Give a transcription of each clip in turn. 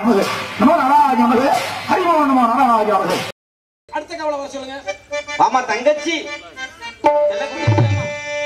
நமது நமோ நாராஜ நமது ஹரிமோ நமோ நாராஜ நமது அடுத்த கவலை வர சொல்லுங்க ஆமா தங்கச்சி செல்லக்குட்டி செல்லம்மா.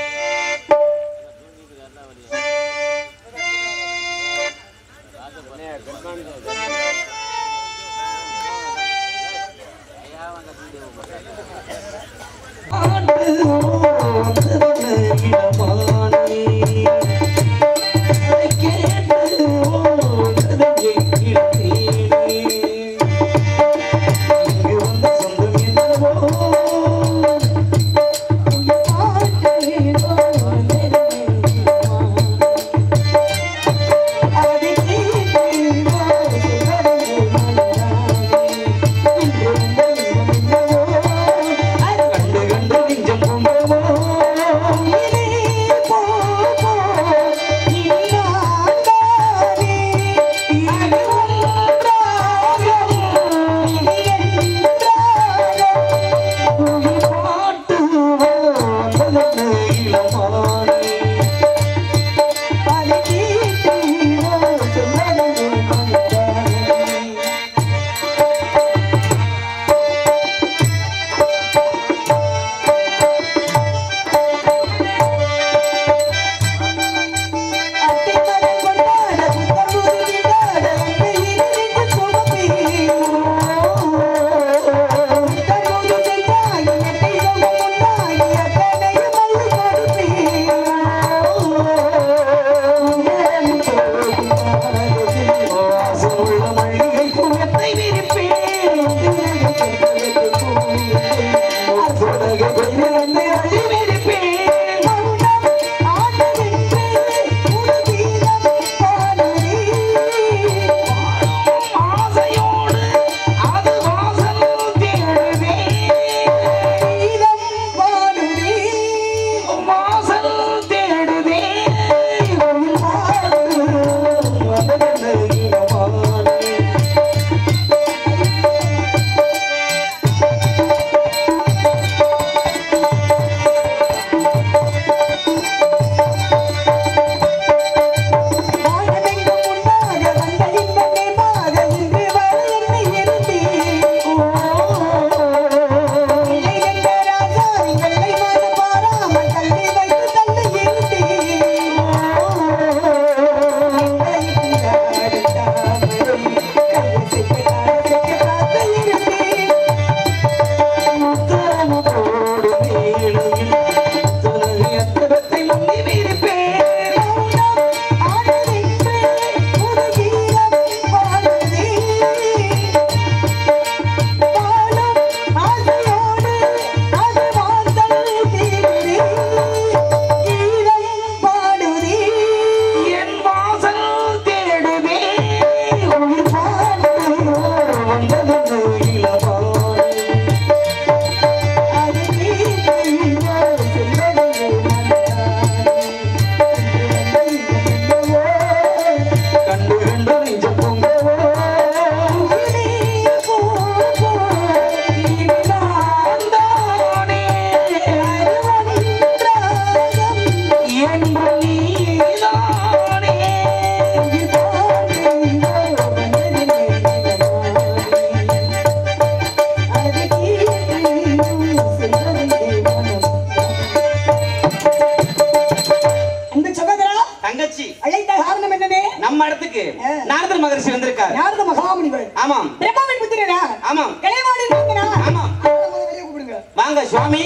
அந்த சகோதரா தங்கச்சி அழைத்த காரணம் என்னனே நம்ம இடத்துக்கு நாரதர் மகரிஷி வந்திருக்காரு யாரது மகாமுனிவர் ஆமாம் பிரம்மாவின் புத்திரனா ஆமாம் கலைவாணின் புத்திரனா ஆமாம். அவரை முதல்ல வெளியே கூப்பிடுங்க வாங்க சுவாமி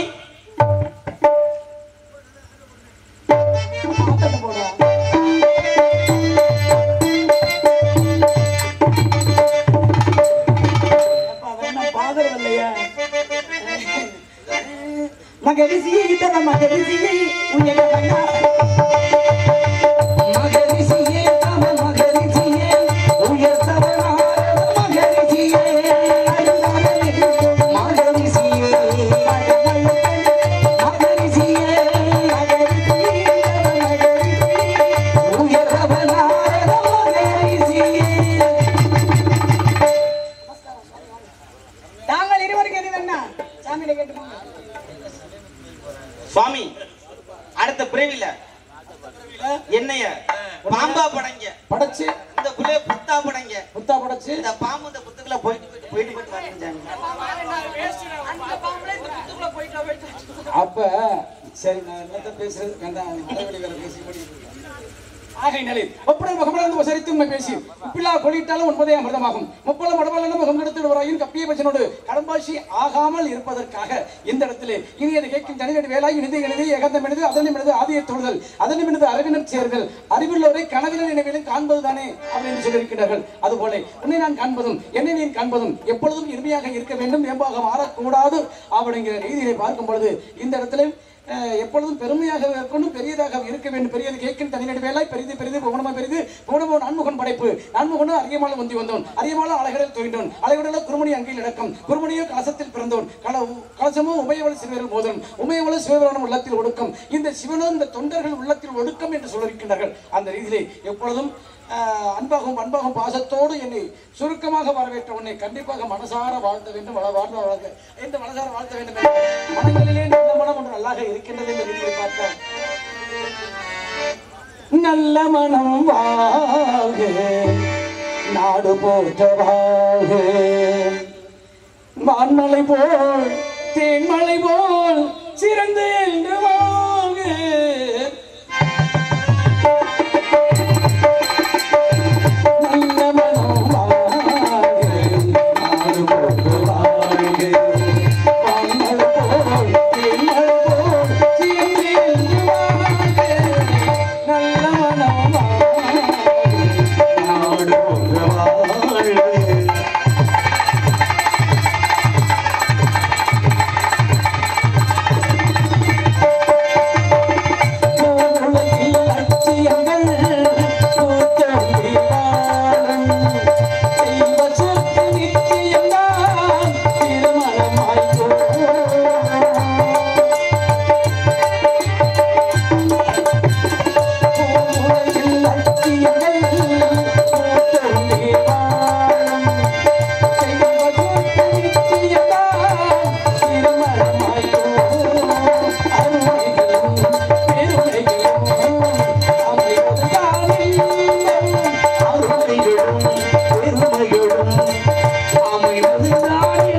ஆட்டத்தை போடுறா. அப்பா, அவர் என்ன பாதர் இல்லையா? மகரிஷியே இத்தனை மகரிஷியே உயர வந்தா மகரிஷியே தவ மகரிஷியே உயர்த்தவனான மகரிஷியே மகரிஷியே முத்தா படைங்க முத்தா படைச்சு இந்த பாம்பு இந்த புத்துக்குள்ள போயிட்டு போயிட்டு போயிட்டு போயிட்டு வரணும் அப்ப சரி நான் என்னத்த பேசுறது வேண்டாம் தலைவலி வேற பேசி முடியும் ஆகையினாலே ஒப்புடல் முகமலர்ந்து உசரித்து உண்மை பேசி உப்பில்லா கொளிட்டாலும் உண்பதே அமிர்தமாகும் முப்பலம் உடவலன்னு முகம் எடுத்து வரையும் கப்பிய பச்சனோடு கடம்பாசி ஆகாமல் இருப்பதற்காக இந்த இடத்திலே இனி அதை கேட்கும் தனிநடி வேலாய் இனிது இனிது ஏகந்தம் இனிது அதனும் இனிது ஆதிய தொழுதல் அதனும் இனிது அறிவினர் சேர்தல் அறிவுள்ளவரை கனவினர் நினைவிலும் காண்பதுதானே அப்படின்னு சொல்லியிருக்கிறார்கள் அதுபோல உன்னை நான் காண்பதும் என்னை நீ காண்பதும் எப்பொழுதும் இனிமையாக இருக்க வேண்டும் மேம்பாக மாறக்கூடாது அப்படிங்கிற ரீதியிலே பார்க்கும் பொழுது இந்த இடத்துல அஹ், எப்பொழுதும் பெருமையாக இருக்கணும் பெரியதாக இருக்க வேண்டும் பெரியது கேட்கும் தனிநடி வேலாய் பெரிது பெரிது புவனமா பெரிது புவனமோ நான்முகன் படைப்பு நான்முகனும் அரியமாலும் வந்தி வந்தோன் அரியமாலும் அழகடல் தோய்ந்தோன் அழகடல குருமணி அங்கில் இடக்கம் குருமணியோ கலசத்தில் பிறந்தோன் கல கலசமோ உமையவள சிறுவர்கள் மோதலும் உமையவள சிவபெருமானும் உள்ளத்தில் ஒடுக்கம் இந்த சிவனும் இந்த தொண்டர்கள் உள்ளத்தில் ஒடுக்கம் என்று சொல்லியிருக்கின்றார்கள் அந்த ரீதியிலே எப்பொழுதும் ஆஹ், அன்பாகவும் அன்பாகவும் பாசத்தோடு என்னை சுருக்கமாக வரவேற்ற உன்னை கண்டிப்பாக மனசார வாழ்த்த வேண்டும் வள வாழ்ந்த வளர்க்க இந்த மனசார வாழ்த்த வேண்டும் என்று மனங்களிலே நல்ல மனம் ஒன்று நல்லாக இருக்கின்றது என்று ரீதியை பார்த்தார் நல்ல மனம் வாழ்க நாடு போற்ற வாழ்க வான்மலை போல் தேன்மலை போல் சிறந்து என்று வாழ்க நல்ல மனம் வாழ்க நாடு போற்ற வாழ்க வான்மலை போல் தேன்மலை போல் சிறந்து என்று வாழ்க நல்ல மனம் வாழ்க நாடு போற்ற வாழ்க உலகில் லட்சியங்கள் பூத்தொழி வாழும் தெய்வ சொத்து நிச்சயம்தான் திருமணமாய் உலகில் லட்சியங்கள் பூத்தொழி வாழும் தெய்வ சொத்து நிச்சயம்தான் திருமணமாய் அருமைகளும் பெருமைகளும் அமைவதுதானே அருமைகளும் பெருமைகளும் அமைவதுதானே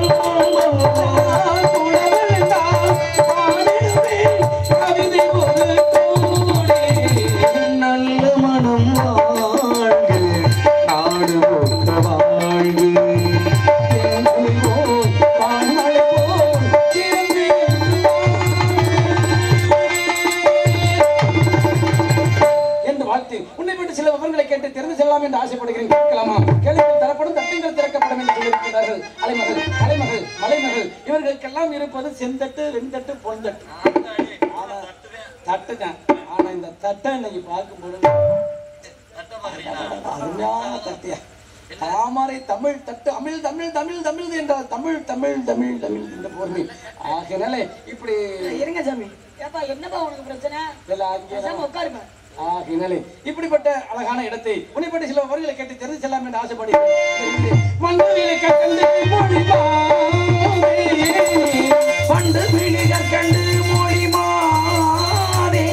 புலவெல்லாம் பாடிடுவேன் கவிதை ஒரு கோடே நல்ல மனம் வாழ்க நாடு போற்ற வாழ்க தேன்மொழி போல் வான்மழை போல் சிறந்து என்று வாழ்த்து உன்னை விட்டு சில விவரங்களை கேட்டு தெரிந்து செல்லலாம் என்று ஆசைப்படுகிறேன் கேட்கலாமா கேள்விகள் தரப்படும் தட்டுங்கள் திறக்கப்படும் என்று சொல்லியிருக்கிறார்கள் அலைமகள் கலைமகள் மலைமகள் இவர்களுக்கெல்லாம் இருப்பது செந்தட்டு வெண்தட்டு பொன்தட்டு ஆனா தட்டு தான் ஆனா இந்த தட்டை இன்னைக்கு பார்க்கும் பொழுது அருமையான தட்டியா தாமரை தமிழ் தட்டு அமிழ் தமிழ் தமிழ் தமிழ் என்றால் தமிழ் தமிழ் தமிழ் தமிழ் என்ற பொருள் ஆகையினாலே இப்படி இருங்க சாமி ஏப்பா என்னப்பா உனக்கு பிரச்சனை எல்லாம் அங்கே பேசாம உட்காருங்க ஆகினாலே இப்படிப்பட்ட அழகான இடத்தை உன்னைப்பட்ட சில விவரங்களை கேட்டு தெரிந்து செல்லாம் என்று ஆசைப்படுகிறேன் மண்ணிலே கண்டு பண்டு பிணிகர் கண்டு மொழி மாறே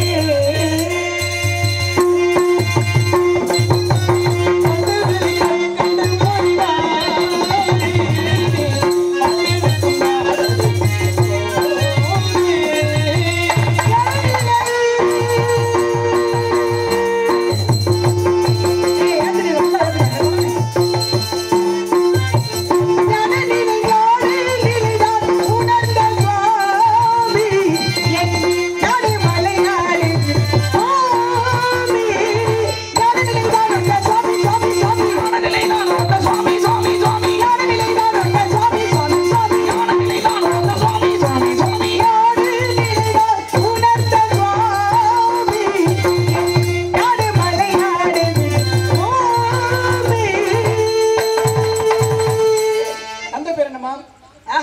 அந்த பேர் என்னம்மா ஆக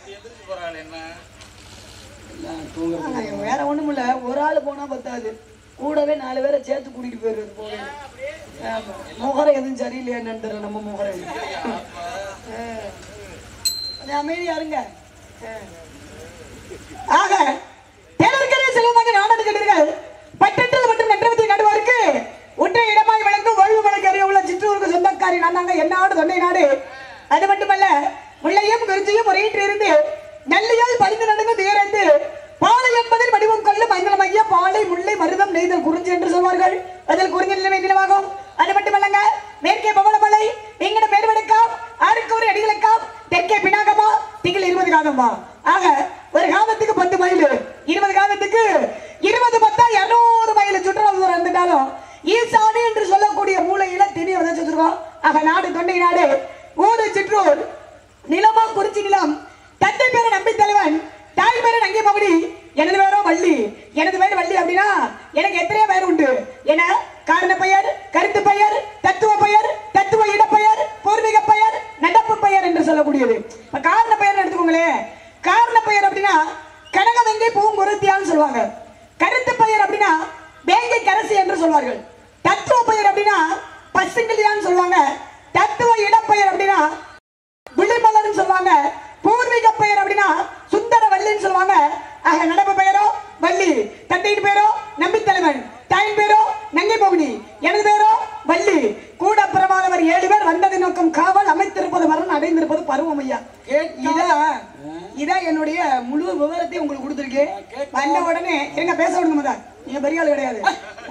எல்லாம் தூங்குறது ஆனா, வேற ஒண்ணும் இல்ல ஒரு ஆள் போனா பத்தாது கூடவே நாலு பேரை சேர்த்து கூட்டிட்டு போயிருது போக ஆமா. முகரம் எதுவும் சரியில்லையான்னு நம்ம முகரம் ஆ. கொஞ்சம் அமைதியா இருங்க ஆ. ஆக தேனர்கரை செல்வமாக நாடகம் கண்டீர்கள் பட்டெட்டது மற்றும் நன்றவத்தை நடுவாருக்கு ஒற்றை இடமாய் விளங்கும் வாழ்வு வழக்கு அறிய உள்ள சிற்று சிற்றூருக்கு சொந்தக்காரி நான் தாங்க என் நாடு தொண்டை நாடு அது மட்டுமல்ல முல்லையும் குறிச்சியும் முறையிட்டு இருந்து நெல்லியால் பறிந்து நடந்து தேர்ந்து பாலை என்பதில் வடிவம் கொள்ளும் ஐந்தனமைய பாலை முல்லை மருதம் நெய்தல் குறிஞ்சி என்று சொல்வார்கள் அதில் குறிஞ்சி நிலைமை நிலவாகும் அது மட்டுமல்லங்க மேற்கே பவளமலை எங்கட மேல்வடக்காம் ஆறுக்கு ஒரு அடிகளுக்காம் தெற்கே பினாகமா திங்கள் இருபது காதம்பா ஆக ஒரு காதத்துக்கு பத்து மைல் இருபது காதத்துக்கு இருபது பத்தா இருநூறு மைல் சுற்றுலா தூரம் இருந்துட்டாலும் ஈசானி என்று சொல்லக்கூடிய மூலையில திணி விதைச்சு வச்சிருக்கோம் ஆக நாடு தொண்டை நாடு ஊடு சிற்றூர் நிலமா குறிச்சி நிலம் தந்தை பேர நம்பி தலைவன் தாய் பேர நங்கை மகுடி எனது பேரோ வள்ளி எனது பேர் வள்ளி அப்படின்னா எனக்கு எத்தனையோ பேர் உண்டு என காரண பெயர் கருத்து பெயர் தத்துவ பெயர் தத்துவ இடப்பெயர் பூர்வீக பெயர் நடப்பு பெயர் என்று சொல்லக்கூடியது இப்ப காரண பெயர் எடுத்துக்கோங்களேன் காரண பெயர் அப்படின்னா கனகவெங்கை பூங்குருத்தியான்னு சொல்லுவாங்க கருத்து பெயர் அப்படின்னா வேங்கை கரசி என்று சொல்வார்கள் தத்துவ பெயர் அப்படின்னா பசுங்கிலியான்னு சொல்லுவாங்க தத்துவ இடப்பெயர் அப்படின்னா விழிமலர்னு சொல்லுவாங்க பூர்வீக பெயர் அப்படின்னா சுந்தர வள்ளின்னு சொல்லுவாங்க ஆக நடப்பு பெயரோ வள்ளி தந்தையின் பேரோ நம்பித்தலைவன் தாயின் பேரோ நங்கை மோகினி எனது பேரோ வள்ளி கூட பிரமாதவர் ஏழு பேர் வந்ததை நோக்கம் காவல் அமைத்திருப்பது மரணம் அடைந்திருப்பது பருவம் ஐயா இதான் இதான் என்னுடைய முழு விவரத்தை உங்களுக்கு கொடுத்துருக்கேன் வந்த உடனே எங்க பேச விடுங்க மதா நீங்க பெரிய ஆள் கிடையாது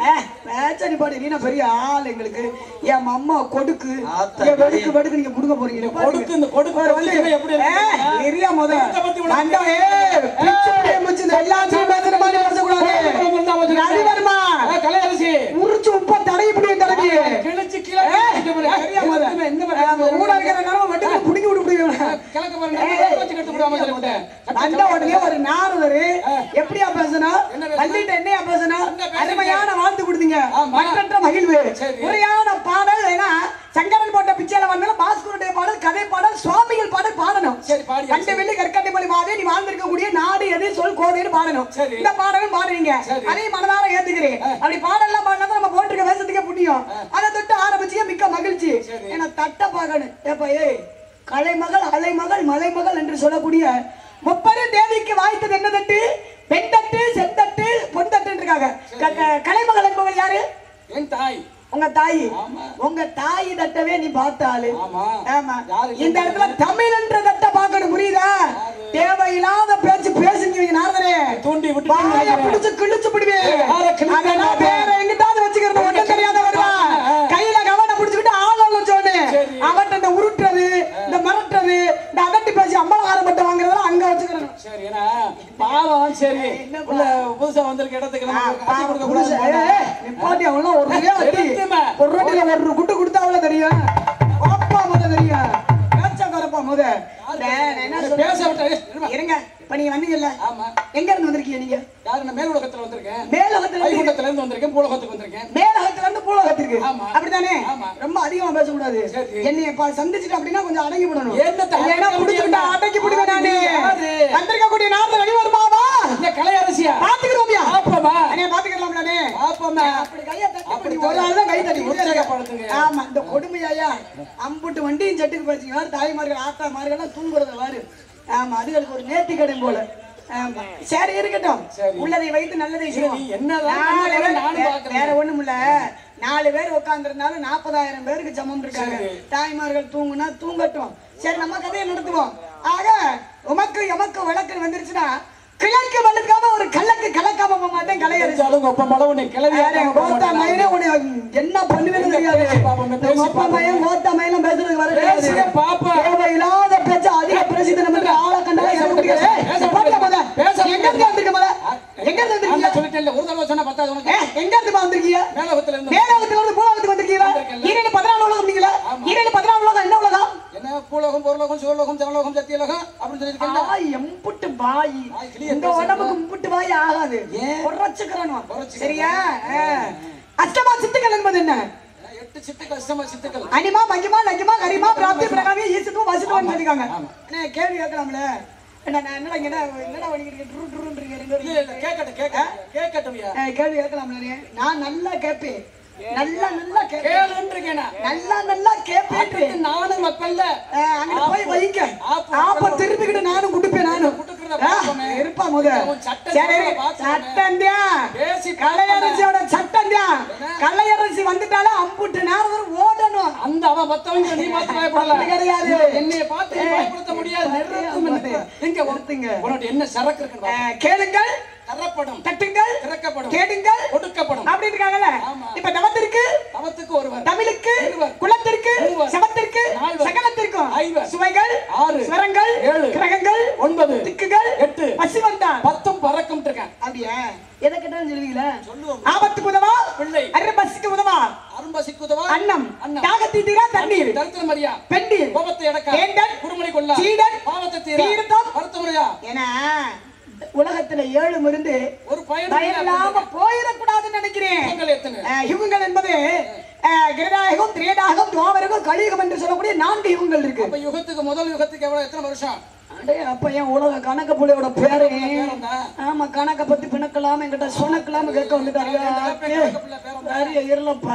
பேச்ச நிப்பாடு நீ பெரிய ஆள் எங்களுக்கு என் அம்மா கொடுக்கு ஆத்தா, என் வெடுக்கு வெடுக்கு நீங்க புடுங்க போறீங்க கொடுக்கு, இந்த கொடுக்கு ஒரு வந்து கொடுக்கு எப்படி இருக்கு? ஏ, பெரிய முத கொடுக்க பத்தி உனக்கு மண்டை, ஏ, பிச்சு பிடிய முச்சு, இந்த எல்லாத்தையும் பேசுற மாதிரி பேசக்கூடாது. நடிவர்மா, கலையரசி உரிச்சு உப்ப தடவி பிடிய தடவி கிழிச்சு கீழே ஏ, கிழிச்சு பாரு. பெரிய முத. இந்த ஆமா, ஊட இருக்கிற நேரம் வெட்டுக்கு புடுங்கி விட்டு பிடிக்க கிழக்கு பாரு நம்ம வச்சு கட்டு விடாம சொல்லிவிட்ட வந்த உடனே ஒரு நாரதரு எப்படியா பேசணும் என்ன பேசணும்? பள்ளிட்ட என்னையா பேசணும் என்ன பேசுறீங்க? அருமையான வாழ்த்து கொடுத்தீங்க ஆமா. மற்றற்ற மகிழ்வு சரி. முறையான பாடல் ஏன்னா சங்கரன் போட்ட பிச்சையில வந்தாலும் பாஸ்கருடைய பாடல் கதை பாடல் சுவாமிகள் பாடல் பாடணும் சரி, பாடியாச்சு. கண்டு வெள்ளி கற்கட்டை மொழி மாதே நீ வாழ்ந்திருக்கக்கூடிய நாடு எது சொல் கோதைன்னு பாடணும் சரி. இந்த பாடலும் பாடுவீங்க சரி. அதையும் மனதார ஏத்துக்கிறேன் அப்படி பாடலாம் பாடினா தான் நம்ம போட்டிருக்க வேஷத்துக்கே புண்ணியம் அதை தொட்டு ஆரம்பிச்சு மிக்க மகிழ்ச்சி சரி. ஏன்னா தட்ட பார்க்கணும் ஏப்பா ஏய் கலைமகள் அலைமகள் மலைமகள் என்று சொல்லக்கூடிய முப்பது தேவிக்கு வாய்த்தது என்ன தட்டு பெண் தட்டு செந்தட்டு பொன் தட்டுன்னு இருக்காங்க க- க- கலைமகள் என்பவள் யாரு என் தாய் உங்க தாய் ஆமா. உங்க தாய் தட்டவே நீ பார்த்தாளு ஆமா. ஆமா யாரு இந்த இடத்துல தமிழ் என்ற தட்ட பார்க்கணும் புரியுதா தேவையில்லாத பேச்சு பேசுங்க நாரதரே தூண்டி விட்டு வாய பிடிச்சு கிழிச்சு பிடிவே யாரை கிழிச்சு அதெல்லாம் விடுறது? வேற எங்கிட்டாவது வச்சுக்கிறது ஒண்ணும் தெரியாத வருவா கையில கவனை பிடிச்சுக்கிட்டு ஆளும் சொன்னு சரி. அவன்கிட்ட இந்த உருட்டுறது இந்த மிரட்டுறது இந்த அதட்டி பேசி அம்பலகாரம் பட்டு வாங்குறதெல்லாம் அங்க வச்சுக்கிறணும் சரி ஏன்னா பாவம் சரி என்னப்பா? உள்ள புதுசா வந்திருக்க இடத்துக்கு நம்ம காட்டி பாவம் கொடுக்க புருஷன். கூடாது ஏய், நிப்பாட்டி அவன்லாம் ஒரு ரூபாய் அடி. எடுத்துமே. ஒரு ரொட்டியில ஒரு குட்டு கொடுத்தா அவ்வளவு தெரியும் அப்பா முத தெரியும் பேச்சா கரப்பா முத டேய், நான் என்ன சொல்றேன்? பேச விட்டா ஏய், இருமா. இருங்க இப்ப நீங்க வந்தீங்கல்ல ஆமா எங்க இருந்து வந்திருக்கீங்க நீங்க யாரு நான் மேல் உலகத்துல வந்திருக்கேன் மேலகத்துல இருந்து வைகுண்டத்துல இருந்து வந்திருக்கேன் பூலோகத்துக்கு வந்திருக்கேன் மேலகத்துல இருந்து பூலோகத்திற்கு ஆமா. அப்படித்தானே ஆமா. ரொம்ப அதிகமா பேசக்கூடாது சரி. என்னைய பா- சந்திச்சுட்டு அப்படின்னா கொஞ்சம் அடங்கி விடணும் என்னத்த அடக்கி இல்லைன்னா புடிச்சுக்கிட்டா விடணும்? அடக்கி விடுவேன் நானு யாரு? வந்திருக்கக்கூடிய நாட்டு வெளி வருமாவா இந்த கலையரசியா பாத்துக்கிறோமியா பாப்போமா அண்ணே பாத்துக்கலாம்லானே பாப்போமா அப்படி கையை தட்டி அப்படி அப்படி ஒரு ஆள் தான் கை தட்டி உற்சாகப்படுத்துங்க. ஆமா இந்த கொடுமையாயா அம்புட்டு வண்டியும் செட்டுக்கு போச்சுங்க வேறு தாய்மார்கள் ஆத்தா மார்கள்லாம் தூங்குறத வாரு ஆமா அதுகளுக்கு ஒரு நேர்த்தி கடன் போல ஆமா சரி இருக்கட்டும் சரி. உள்ளதை வைத்து நல்லதை செய்வோம் நீ என்னதான் நாலு பண்ண பேர் நானும் வே- பார்க்கிறேன். வேற ஒண்ணும் இல்ல நாலு பேர் உட்கார்ந்திருந்தாலும் நாற்பதாயிரம் பேருக்கு சமம் இருக்காங்க சரி. தாய்மார்கள் தூங்குனா தூங்கட்டும் சரி நம்ம கதையை நடத்துவோம் ஆக உமக்கு எமக்கு விளக்கு வந்துருச்சுன்னா கிழக்கு வழுக்காம ஒரு கல்லக்கு கலக்காம போக மாட்டேன் கலையரசி இருந்தாலும் ஒப்ப மழை உன்னை கிளவி அடே, கோத்தா மயிலே உன்னை என்ன பண்ணுவேன்னு தெரியாது. பேசி பாப்போமே, இந்த பேசி மொப்ப மயம், கோத்தா மயிலும் பேசுறதுக்கு வர பேசுங்க, தெரியாது. பாப்போம். தேவையில்லாத பேச்சு, அதிக பிரசித்தம் என்று ஆளை கண்டாலே பேச இறங்க விட்டு, முடியாது. பேச ஏய், விட்டு, போடல முத. பேச நீ எங்க இருந்து வந்திருக்க முத? எங்க இருந்து நான் வந்திருக்கீங்க? சொல்லிட்டேன்ல ஒரு தடவை சொன்னா பத்தாது உனக்கு ஏய், எங்க இருந்து பா வந்திருக்கீங்க? மேலோகத்துல இருந்து மேலோகத்துல இருந்து பூலோகத்துக்கு வந்திருக்கீங்களா? வந்திருக்கேன்ல. ஈரேழு பதினாலு உலகம் நீங்களா? ஆமா. ஈரேழு பதினாலு உலகம் என்ன உலகம்? என்ன பூலோகம் பொருளோகம் சிவலோகம் ஜனலோகம் சத்தியலோகம் அப்படின்னு சொல்லியிருக்கேன் ஆய், எம்புட்டு வாய். வாய் கிளிய இந்த பேசுறது. உடம்புக்கு இம்புட்டு வாய் ஆகாது. ஏன்? குறைச்சுக்கிறணும். குறைச்சுக்கிறணும். சரியா ஆ. அஷ்டமா சித்துக்கள் என்பது என்ன எட்டு சித்துக்கள் அஷ்டம சித்துக்கள் அனிமா மகிமா லகிமா கரிமா பிராப்தி பிரகாமி ஈசத்துவம் வசித்துவம் சொல்லிருக்காங்க ஆமா. அண்ணே கேள்வி கேட்கலாம்ல என்ன நான் என்னடா இங்க என்ன என்னடா பண்ணிக்கிட்டு ட்ரு ட்ருன்றீங்க ரெண்டு இல்ல பேரும் இல்ல கேட்கட்டும் கேட்க கேட்கட்டும்யா ஏய், கேள்வி கேட்கலாம்ல நான் நல்லா கேட்பேன் நல்லா நல்லா கேட்பேன் கேளுன்றீங்க நல்லா நல்லா கேட்பேன் நானும் வைப்பல்ல அங்கிட்டு போய் வைங்க ஆப்பு, ஆப்ப திருப்பிக்கிட்டு நானும் குடுப்பேன் நானும் குடுக்கறத ஆ, பார்ப்போமே. நெருப்பு இருப்பா முத உன் சட்டம் சரி சொல்றத பார்த்து சட்டம் பேசி கலையரசியோட சட்டம் கலையரசி வந்துட்டாலே அம்புட்டு நேரம் வரை ஓடணும் அந்த அவன் மத்தவங்க நீ பார்த்து பயப்படல அப்படி கிடையாது. என்னைய பார்த்து நீ பயப்படுத்த முடியாது நிறுத்தும் என்று. எங்க ஒருத்தங்க உனக்கு என்ன சரக்கு இருக்குன்னு பாரு. அஹ், கேளுங்கள் தரப்படும் தட்டுங்கள் திறக்கப்படும் கேடுங்கள் ஒடுக்கப்படும் அப்படி இருக்காங்கல்ல ஆமா. இப்ப தவத்திற்கு தவத்துக்கு ஒருவர் தமிழுக்கு இருவர். குலத்திற்கு மூவர். சமத்திற்கு நால்வர். சகலத்திற்கும் ஐவர். சுவைகள் ஆறு. ஸ்வரங்கள் ஏழு. கிரகங்கள் ஒன்பது திக்குகள் எட்டு. பசிவந்தான் பத்தும் பறக்கும் இருக்கேன் அப்படியா எதை கேட்டாலும் சொல்லுவீங்களா சொல்லுவோம் ஆபத்துக்கு உதவா பிள்ளை. அருபசிக்கு உதவா அரும்பசிக்கு உதவா அன்னம் அன்னம். தாகத்தை தீரா தண்ணீர் தரித்திர மரியா பெண்டீர் கோபத்தை அடக்க வேந்தன். குடுமனை கொள்ள சீடன். பாவத்தை தீர தீர்த்தம். வருத்த முறையா ஏன்னா உலகத்துல ஏழு மருந்து ஒரு பயன் பயம் இல்லாம போயிடக்கூடாதுன்னு நினைக்கிறேன் பொங்கல் எத்தனை அஹ், யுகங்கள் என்பது அஹ், கிருதாயகம் திரேதாயகம் துவாபரகம் கலியுகம் என்று சொல்லக்கூடிய நான்கு யுகங்கள் இருக்கு அப்ப யுகத்துக்கு முதல் யுகத்துக்கு எவ்வளவு எத்தனை வருஷம் அடே அப்ப என் உலக கணக்க புள்ளையோட பேரு பேரன்டா. ஆமா கணக்க பத்தி பிணக்கலாம் என்கிட்ட சொனக்கலாம் கேட்க வந்துட்டாரு கணக்கு பிள்ளை பேரன்டா. சரி இருளப்பா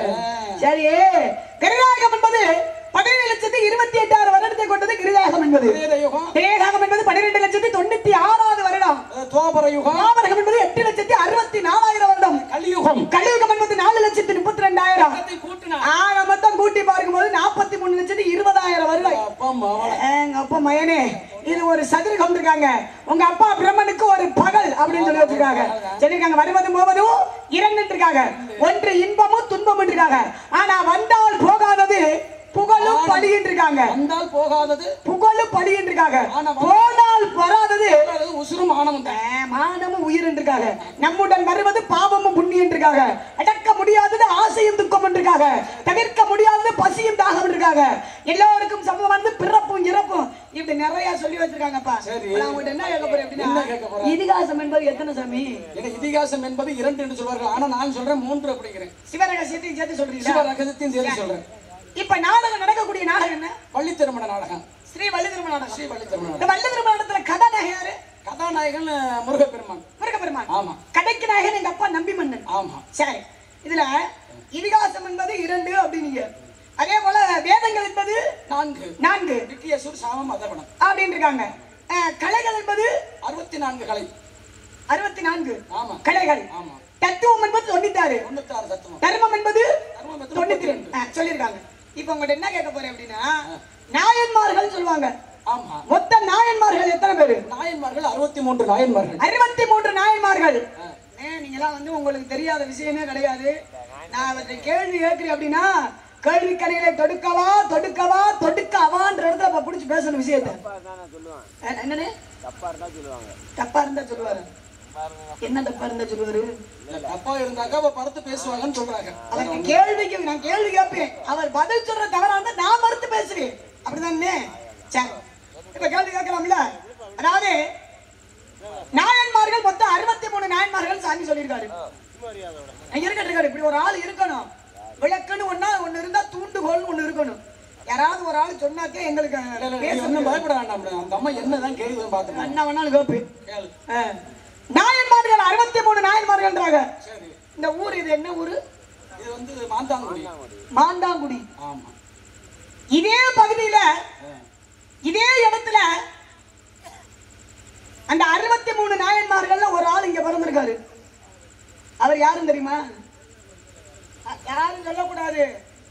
சரி கிருதாயகம் என்பது பதினேழு லட்சத்தி இருபத்தி எட்டாயிரம் வருடத்தை கொண்டது கிருதாயகம் என்பது வேத யுகம் திரேதாயகம் என்பது பன்னிரெண்டு லட்சத்தி தொண்ணூத்தி ஆறாவது வருடம் அஹ் துவாபர யுகம் துவாபரகம் என்பது எட்டு லட்சத்தி அறுபத்தி நாலாயிரம் வருடம் கலியுகம் கலியுகம் என்பது நாலு லட்சத்தி முப்பத்தி ரெண்டாயிரம் பக்கத்தை கூட்டினா ஆக மொத்தம் கூட்டி பார்க்கும்போது நாற்பத்தி மூணு லட்சத்தி இருபதாயிரம் வருடம் அப்பா மாவள எங்க அப்பா மயனே இது ஒரு சதுரகம் இருக்காங்க உங்க அப்பா பிரம்மனுக்கு ஒரு பகல் அப்படின்னு சொல்லி வச்சிருக்காங்க சொல்லிருக்காங்க வருவதும் போவதும் இரண்டு இருக்காங்க ஒன்று இன்பமும் துன்பமும் இருக்காங்க ஆனா வந்தால் போகாதது புகழும் படியின் இருக்காங்க வந்தால் போகாதது புகழும் படியின் இருக்காங்க ஆனா வந்து- போனால் வராதது போகாதது உசுரும் ஆனமும் தான் ஆ, மானமும் உயிர் இருக்காங்க நம்முடன் வருவது பாவமும் புண்ணியம் இருக்காங்க அடக்க முடியாதது ஆசையும் துக்கம் இருக்காங்க தவிர்க்க முடியாதது பசியும் தாகம் இருக்காங்க எல்லோருக்கும் சமம் வந்து பிறப்பும் இறப்பும் இப்படி நிறைய சொல்லி வச்சிருக்காங்கப்பா சரி. இப்ப நான் உங்கள்ட்ட என்ன கேட்க போறேன் என்ன கேட்க அப்படின்னா போற? இதிகாசம் என்பது எத்தனை சாமி ஏன்னா இதிகாசம் என்பது இரண்டு என்று சொல்வார்கள் ஆனா நான் சொல்றேன் மூன்று அப்படிங்கிறேன் சிவரகசியத்தையும் சேர்த்து சொல்றீங்களா சிவ ரகசியத்தையும் சேர்த்து சொல்றேன் இப்ப நாடகம் நடக்கக்கூடிய நாடகம் என்ன பள்ளி திருமண நாடகம் ஸ்ரீ வள்ளி திருமண நாடகம் ஸ்ரீ பள்ளி திருமண இந்த நாடகம் வள்ளி திருமண நாடகத்துல கதாநாயகன் யாரு கதாநாயகன் அஹ், முருகப்பெருமான் முருகப்பெருமான் ஆமா கடைக்கு நாயகன் எங்க அப்பா நம்பி மன்னன் ஆமா சரி இதுல இதிகாசம் என்பது இரண்டு அப்படின்னீங்க அதே போல வேதங்கள் என்பது நான்கு நான்கு விக்கியசூர் சாமம் அதவனம் அப்படின்னு இருக்காங்க அஹ், கலைகள் என்பது அறுபத்தி நான்கு கலை அறுபத்தி நான்கு ஆமா கலைகள் ஆமா தத்துவம் என்பது தொண்ணூத்தாறு தொண்ணூத்தாறு தத்துவம் தர்மம் என்பது தர்மம் என்பது தொண்ணூத்தி ரெண்டு அஹ், சொல்லியிருக்காங்க இப்ப உங்கள்ட்ட என்ன கேட்க போறேன் அப்படின்னா நாயன்மார்கள் சொல்லுவாங்க ஆமா மொத்த நாயன்மார்கள் எத்தனை பேரு நாயன்மார்கள் அறுபத்தி மூன்று நாயன்மார்கள் அறுபத்தி மூன்று நாயன்மார்கள் நீங்களாம் வந்து உங்களுக்கு தெரியாத விஷயமே கிடையாது நான் அவற்றை கேள்வி கேட்கிறேன் அப்படின்னா கேள்வி கடையில தொடுக்கவா தொடுக்கவா தொடுக்கவான்ற இடத்துல அப்ப புடிச்சு பேசணும் விஷயத்தை அஹ், என்னன்னு தப்பா இருந்தா சொல்லுவாரு என்ன தப்பா இருந்தா சொல்லுவாரு இல்ல, தப்பா இருந்தாக்கா அவ படத்து பேசுவாங்கன்னு சொல்றாங்க அவருக்கு கேள்விக்கு நான் கேள்வி கேட்பேன் அவர் பதில் சொல்ற தவறா இருந்தா நான் மறுத்து பேசுறேன் அப்படிதானே சரி இப்ப கேள்வி கேட்கலாம்ல அதாவது நாயன்மார்கள் மொத்தம் அறுபத்தி மூணு நாயன்மார்கள் சாமி சொல்லியிருக்காரு அங்க இருக்கட்டும் இருக்காரு இப்படி ஒரு ஆள் இருக்கணும் விளக்குன்னு ஒண்ணா ஒண்ணு இருந்தா தூண்டுகோல்னு ஒண்ணு இருக்கணும் யாராவது ஒரு ஆள் சொன்னாக்கே எங்களுக்கு இல்ல, இல்ல, நீ பேச ஒண்ணும் பயப்பட வேண்டாம் அந்த அம்மா என்னதான் கேள்வி பாத்துக்கலாம் என்ன வேணாலும் கேட்பேன் கேளு ஆ. நாயன்மார்கள் அறுபத்தி மூணு நாயன்மார்கள்ன்றாங்க சரி இந்த ஊர் இது என்ன ஊரு இது வந்து மாந்தாங்குடி மாந்தாங்குடி ஆமா இதே பகுதியில இதே இடத்துல அந்த அறுபத்தி மூணு நாயன்மார்கள்ல ஒரு ஆள் இங்க பிறந்திருக்காரு அவர் யாரும் தெரியுமா அ- யாரும் சொல்லக்கூடாது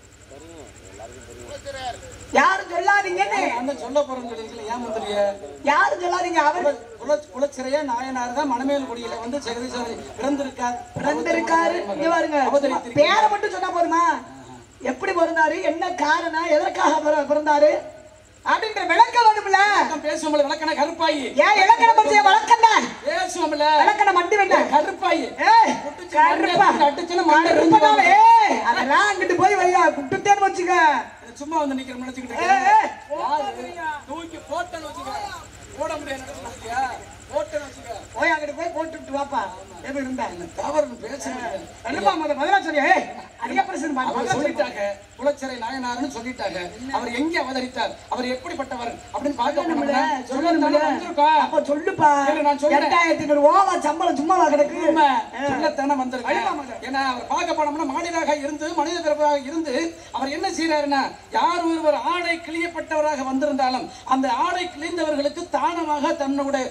யாரும் சொல்லாதீங்கன்னு அண்ணன் சொல்ல போறேன்னு சொல்லிருக்கல ஏன் முந்திரிய யாரும் சொல்லாதீங்க அவர் குல குலச்சிறைய நாயனார் தான் மணமேல் குடியில வந்து ஜெகதீஸ்வரர் பிறந்திருக்கார் பிறந்திருக்காரு இங்க பாருங்க அவதரித்திருக்கார் பேரை மட்டும் சொன்னா போதுமா எப்படி பிறந்தாரு என்ன காரணம் எதற்காக பிற- பிறந்தாரு அப்படின்ற விளக்கம் வேணும்ல பேசுவோம்ல விளக்கண கருப்பாயி ஏன் இலக்கணம் பற்றிய வழக்கம் தான் பேசுவோம்ல இலக்கணம் மட்டும் என்ன கருப்பாயி ஏய், கருப்பா. அடிச்சுன்னா மண்டை கருப்பனால, ஏய், அதெல்லாம் அங்கிட்டு போய் வையா குட்டுத்தேன்னு வச்சுக்க சும்மா வந்து நிக்கிற நினைச்சுக்கிட்டு ஏய், ஏய், யாரு? தூக்கி போட்டேன்னு வச்சுக்க போட முடியாது நினைச்சுக்கிட்டியா? போட்டேன்னு வச்சுக்க போய் அங்கிட்டு போய் போட்டுட்டு வாப்பா எப்படி இருந்தா தவறு பேசுறேன் கண்டிப்பா முத முதல்ல சொல்லி ஏய் அதிக பிரச்சனை அவர் பண்ண சொல்லிட்டாங்க குலச்சிறை நாயனார்னு சொல்லிட்டாங்க அவர் எங்க அவதரித்தார் அவர் எப்படிப்பட்டவர் அப்படின்னு பார்க்க போனோம்னா சொல்லத்தானே வந்திருக்கோம் அப்ப சொல்லுப்பா சரி, நான் சொல்றேன். எட்டாயிரத்தி ஐநூறு ஓவா சம்பளம் சும்மாவா கிடக்கு உண்மை. சொல்லத்தானே வந்திருக்கேன். அழுவா முதல்ல. ஏன்னா அவர் பார்க்க போனோம்னா மாநிலாக இருந்து மனித பிறப்பாக இருந்து அவர் என்ன செய்யறாருன்னா யார் ஒருவர் ஆடை கிளியப்பட்டவராக வந்திருந்தாலும் அந்த ஆடை கிழிந்தவர்களுக்கு தானமாக தன்னுடைய உடம்பில்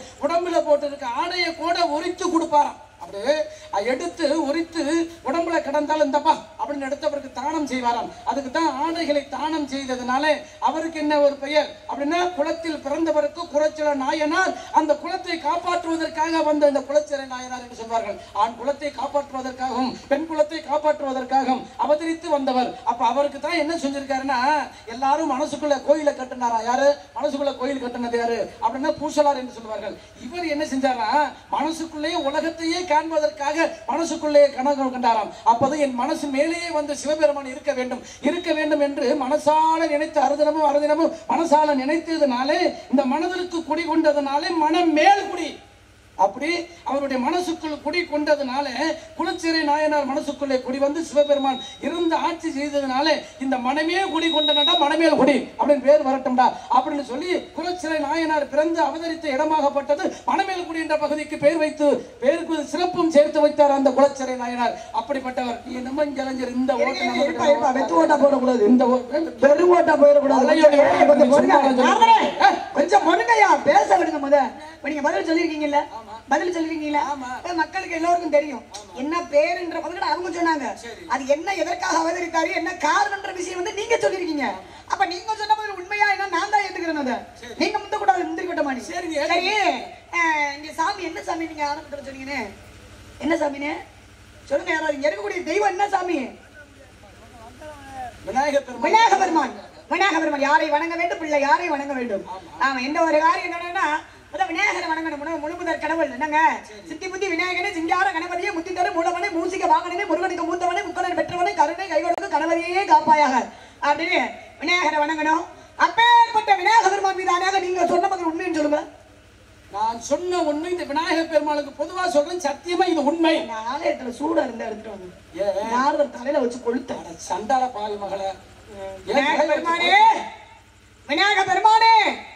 உடம்புல போட்டிருக்க ஆடையை கூட உரித்து கொடுப்பாராம் அப்படி அஹ், எடுத்து உரித்து உடம்புல கிடந்தால் இந்தப்பா அப்படின்னு எடுத்தவருக்கு தானம் செய்வாராம் அதுக்கு தான் ஆடைகளை தானம் செய்ததுனால அவருக்கு என்ன ஒரு பெயர் அப்படின்னா குலத்தில் பிறந்தவருக்கு குலச்சிற நாயனார் அந்த குலத்தை காப்பாற்றுவதற்காக வந்த இந்த குலச்சிறை நாயனார் என்று சொல்வார்கள் ஆண் குலத்தை காப்பாற்றுவதற்காகவும் பெண் குலத்தை காப்பாற்றுவதற்காகவும் அவதரித்து வந்தவர் அப்ப அவருக்கு தான் என்ன செஞ்சிருக்காருன்னா எல்லாரும் மனசுக்குள்ள கோயிலை கட்டினாரா யாரு மனசுக்குள்ள கோயில் கட்டினது யாரு அப்படின்னா பூசலார் என்று சொல்வார்கள் இவர் என்ன செஞ்சாரா மனசுக்குள்ளேயே உலகத்தையே காண்பதற்காக மனசுக்குள்ளே கனவு கண்டாராம் அப்போது என் மனசு மேலேயே வந்து சிவபெருமான் இருக்க வேண்டும் இருக்க வேண்டும் என்று மனசால நினைத்து அறுதினமும் அறுதினமும் மனசால நினைத்ததுனாலே இந்த மனதிற்கு குடி கொண்டதுனாலே மனம் மேல் குடி அப்படி அவருடைய மனசுக்குள் குடி கொண்டதுனால குலச்சிறை நாயனார் மனசுக்குள்ளே குடி வந்து சிவபெருமான் இருந்து ஆட்சி செய்ததுனால இந்த மனமே குடி கொண்டனடா மனமேல் குடி அப்படின்னு பேர் வரட்டும்டா அப்படின்னு சொல்லி குலச்சிறை நாயனார் பிறந்து அவதரித்த இடமாகப்பட்டது மனமேல் குடி என்ற பகுதிக்கு பெயர் வைத்து பேருக்கு சிறப்பும் சேர்த்து வைத்தார் அந்த குலச்சிறை நாயனார் அப்படிப்பட்டவர் நீ நம்ம இளைஞர் இந்த ஓட்டு இருப்பா, இருப்பா, நமக்கு வெத்து ஓட்டா போடக்கூடாது இந்த ஓட்டு வெறும் ஓட்டா போயிடக்கூடாது அலையோட கொஞ்சம் கொஞ்சம் பொறுங்க. சும்மா கொஞ்சம் நாமளே, கொஞ்சம் பொறுங்கய்யா பேச விடுங்க முத இப்ப நீங்க பதில் சொல்லிருக்கீங்கல்ல பதில் சொல்லிருக்கீங்களா இப்ப மக்களுக்கு எல்லோருக்கும் தெரியும் என்ன பேருன்ற பதில் அவங்க சொன்னாங்க அது என்ன எதற்காக அவதரித்தாரு என்ன காரணம்ன்ற விஷயம் வந்து நீங்க சொல்லிருக்கீங்க அப்ப நீங்க சொன்ன பதில் உண்மையா என்ன நான் தான் ஏத்துக்கிறேன் அதை நீங்க முந்த கூடாது முந்திரி கொட்ட மாட்டீங்க சரிங்க. சரி அஹ், இங்க சாமி என்ன சாமி நீங்க ஆரம்பத்துல சொன்னீங்கன்னு என்ன சாமின்னு சொல்லுங்க யாராவது இங்க இருக்கக்கூடிய தெய்வம் என்ன சாமி விநாயகர் பெருமாள் விநாயக பெருமான் விநாயக பெருமான் யாரை வணங்க வேண்டும் பிள்ளை யாரை வணங்க வேண்டும் ஆமா எந்த ஒரு காரியம் என்னன்னா அதான் விநாயகரை வணங்கணும் முழு- முழுமுதற் கடவுள் என்னங்க சித்தி புத்தி விநாயகனே சிங்கார கணபதியே முத்தி தரு மூலவனே மூசிக வாகனமே முருகனுக்கு மூத்தவனே முக்கலன் பெற்றவனே கருணை கைகொடுக்கு கணபதியே காப்பாயாக அப்படின்னு விநாயகரை வணங்கணும் அப்பேற்பட்ட விநாயக பெருமான் மீது ஆணையாக நீங்க சொன்ன பதில் உண்மைன்னு சொல்லுங்க நான் சொன்ன உண்மை இந்த விநாயகர் பெருமாளுக்கு பொதுவா சொல்றேன் சத்தியமா இது உண்மை நான் ஆலயத்துல சூடா இருந்தா எடுத்துட்டு வந்து ஏன்? நாரதர் தலையில வச்சு கொளுத்தேன் அட சண்டால பாவி மகளே விநாயக பெருமானே விநாயக பெருமானே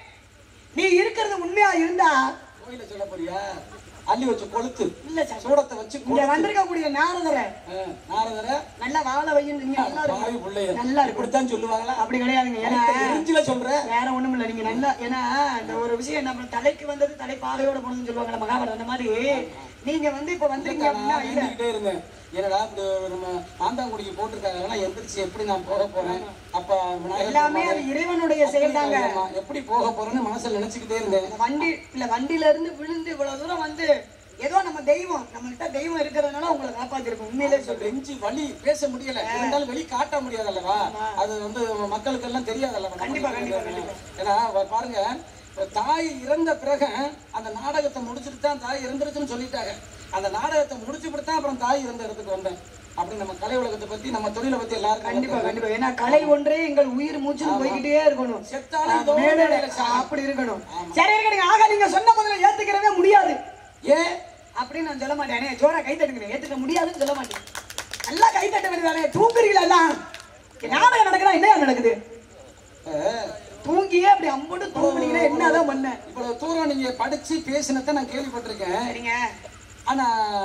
நீ இருக்கிறது உண்மையா இருந்தா கோயில சொல்ல போறியா அள்ளி வச்சு கொளுத்து இல்ல சார் சூடத்தை வச்சு இங்க கொளுத்து வந்திருக்கக்கூடிய நாரதரை ஆ, நாரதரை நல்லா வாழ வையும் நீங்க நல்லா பாவி இருக்கும் புள்ளைய நல்லா இருக்கும் இப்படித்தான் சொல்லுவாங்களா அப்படி கிடையாதுங்க ஏன்னா நெஞ்சில சொல்ற வேற ஒண்ணும் இல்ல நீங்க நல்லா ஏன்னா இந்த ஒரு விஷயம் நம்ம தலைக்கு வந்தது தலை பாகையோட போனதுன்னு சொல்லுவாங்க மகாபாரதம் அந்த மாதிரி நீங்க வந்து இப்ப வந்தீங்க அப்படின்னா நான் இல்ல ஏந்திக்கிட்டே இருந்தேன் என்னடா இப்படி நம்ம மாந்தாங்குடிக்கு போட்டிருக்காங்க எந்திரிச்சு எப்படி நான் போக போறேன் அப்ப விநாயகர் எல்லாமே அது இறைவனுடைய செயல் தாங்க ஆமா, எப்படி போக போறேன்னு மனசுல நினைச்சுக்கிட்டே இருந்தேன் இந்த வண்டி இல்ல வண்டியில இருந்து விழுந்து இவ்வளவு தூரம் வந்து ஏதோ நம்ம தெய்வம் நம்மகிட்ட தெய்வம் இருக்கிறதுனால உங்களை காப்பாத்திருக்கோம் உண்மையிலே சொல்றேன் நெஞ்சு வலி பேச முடியல இருந்தாலும் வெளி காட்ட முடியாது அல்லவா அது வந்து மக்களுக்கு எல்லாம் தெரியாது அல்லவா கண்டிப்பா, கண்டிப்பா, கண்டிப்பா. ஏன்னா வ- பாருங்க இப்ப தாய் இறந்த பிறகு அந்த நாடகத்தை முடிச்சுட்டு தான் தாய் இறந்துருச்சுன்னு சொல்லிட்டாங்க அந்த நாடகத்தை முடிச்சுட்டு தான் அப்புறம் தாய் இருந்த இடத்துக்கு வந்தேன் அப்படி நம்ம கலை உலகத்தை பத்தி நம்ம தொழிலை பத்தி எல்லாருக்கும் கண்டிப்பா தெரியும். கண்டிப்பா ஏன்னா கலை ஒன்றே எங்கள் உயிர் மூச்சுன்னு போய்கிட்டே இருக்கணும் செத்தாலும் இதோ மேடையில மேடையில சாகும். அப்படி இருக்கணும் சரி இருக்கணும் ஆக நீங்க சொன்ன முதல்ல ஏத்துக்கிறவே முடியாது ஏன் அப்படின்னு நான் சொல்ல மாட்டேனே ஜோரா கை தட்டுங்க ஏத்துக்க முடியாதுன்னு சொல்ல மாட்டேன் நல்லா கை தட்ட வேண்டியதானே தூங்குறீங்களா எல்லாம் இங்க நாடகம் நடக்குதா என்ன நடக்குது அஹ், தூங்கியே அப்படி அம்புட்டு தூங்குனீங்கன்னா என்னதான் பண்ண இவ்வளவு தூரம் நீங்க படிச்சு பேசினதை நான் கேள்விப்பட்டிருக்கேன் சரிங்க ஆனா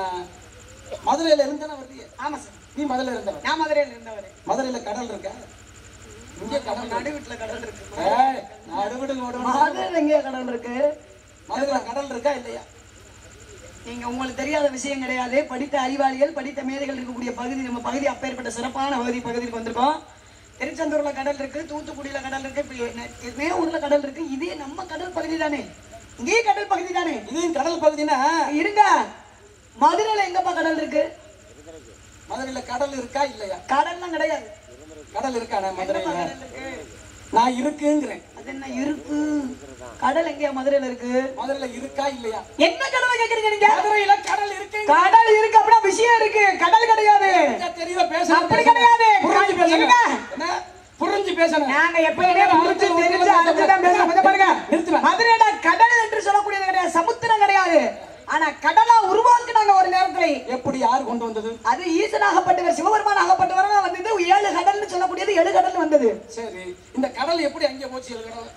மதுரையில இருந்தேன்னா வருது ஆமா சார் நீ மதுரையில இருந்தவன் நான் மதுரையில இருந்தவர் மதுரையில கடல் இருக்கா இங்க கடல் நடு வீட்டுல கடல் இருக்கு ஏய், நான் அடுவிடுங்க ஓடுவேன். மதுரையில எங்கேயா கடல் இருக்கு மதுரையில கடல் இருக்கா இல்லையா நீங்க உங்களுக்கு தெரியாத விஷயம் கிடையாது படித்த அறிவாளிகள் படித்த மேதைகள் இருக்கக்கூடிய பகுதி நம்ம பகுதி அப்பேற்பட்ட சிறப்பான பகுதி பகுதிக்கு வந்திருக்கோம் திருச்செந்தூர்ல கடல் இருக்கு தூத்துக்குடியில கடல் இருக்கு இப்படி நெ- மேவூர்ல கடல் இருக்கு இதே நம்ம கடல் பகுதி தானே இங்கே கடல் பகுதி தானே இதுவும் கடல் பகுதினா இருங்க மதுரையில எங்கப்பா கடல் இருக்கு மதுரையில கடல் இருக்கா இல்லையா கடல்லாம் கிடையாது கடல் இருக்கானே மதுரையில கடல் இருக்கு நான் இருக்குங்கிறேன் அது என்ன இருக்கு கடல் எங்கேயா மதுரையில இருக்கு மதுரையில இருக்கா இல்லையா என்ன கடலை கேக்குறீங்க நீங்க மதுரையில கடல் இருக்கு கடல் இருக்கு அப்படின்னா விஷயம் இருக்கு கடல் கிடையாது தெரியல பேசணும் அப்படி கிடையாது. புரிஞ்சு பேசணும் இருங்க. என்ன புரிஞ்சு பேசணும் நாங்க எப்பயுமே புரிஞ்சு தெரிஞ்சு அதுதான் பேசுறோம் கொஞ்சம் பாருங்க நிறுத்துவேன். மதுரையில கடல் என்று சொல்லக்கூடியது கிடையாது சமுத்திரம் கிடையாது ஆனா கடலா உருவாக்குனாங்க ஒரு நேரத்துல எப்படி யார் கொண்டு வந்தது அது ஈசனாகப்பட்டவர் சிவபெருமான் ஆகப்பட்டவர் வந்தது ஏழு கடல்னு சொல்லக்கூடியது ஏழு கடல் வந்தது சரி இந்த கடல் எப்படி அங்கே போச்சு ஏழு கடல்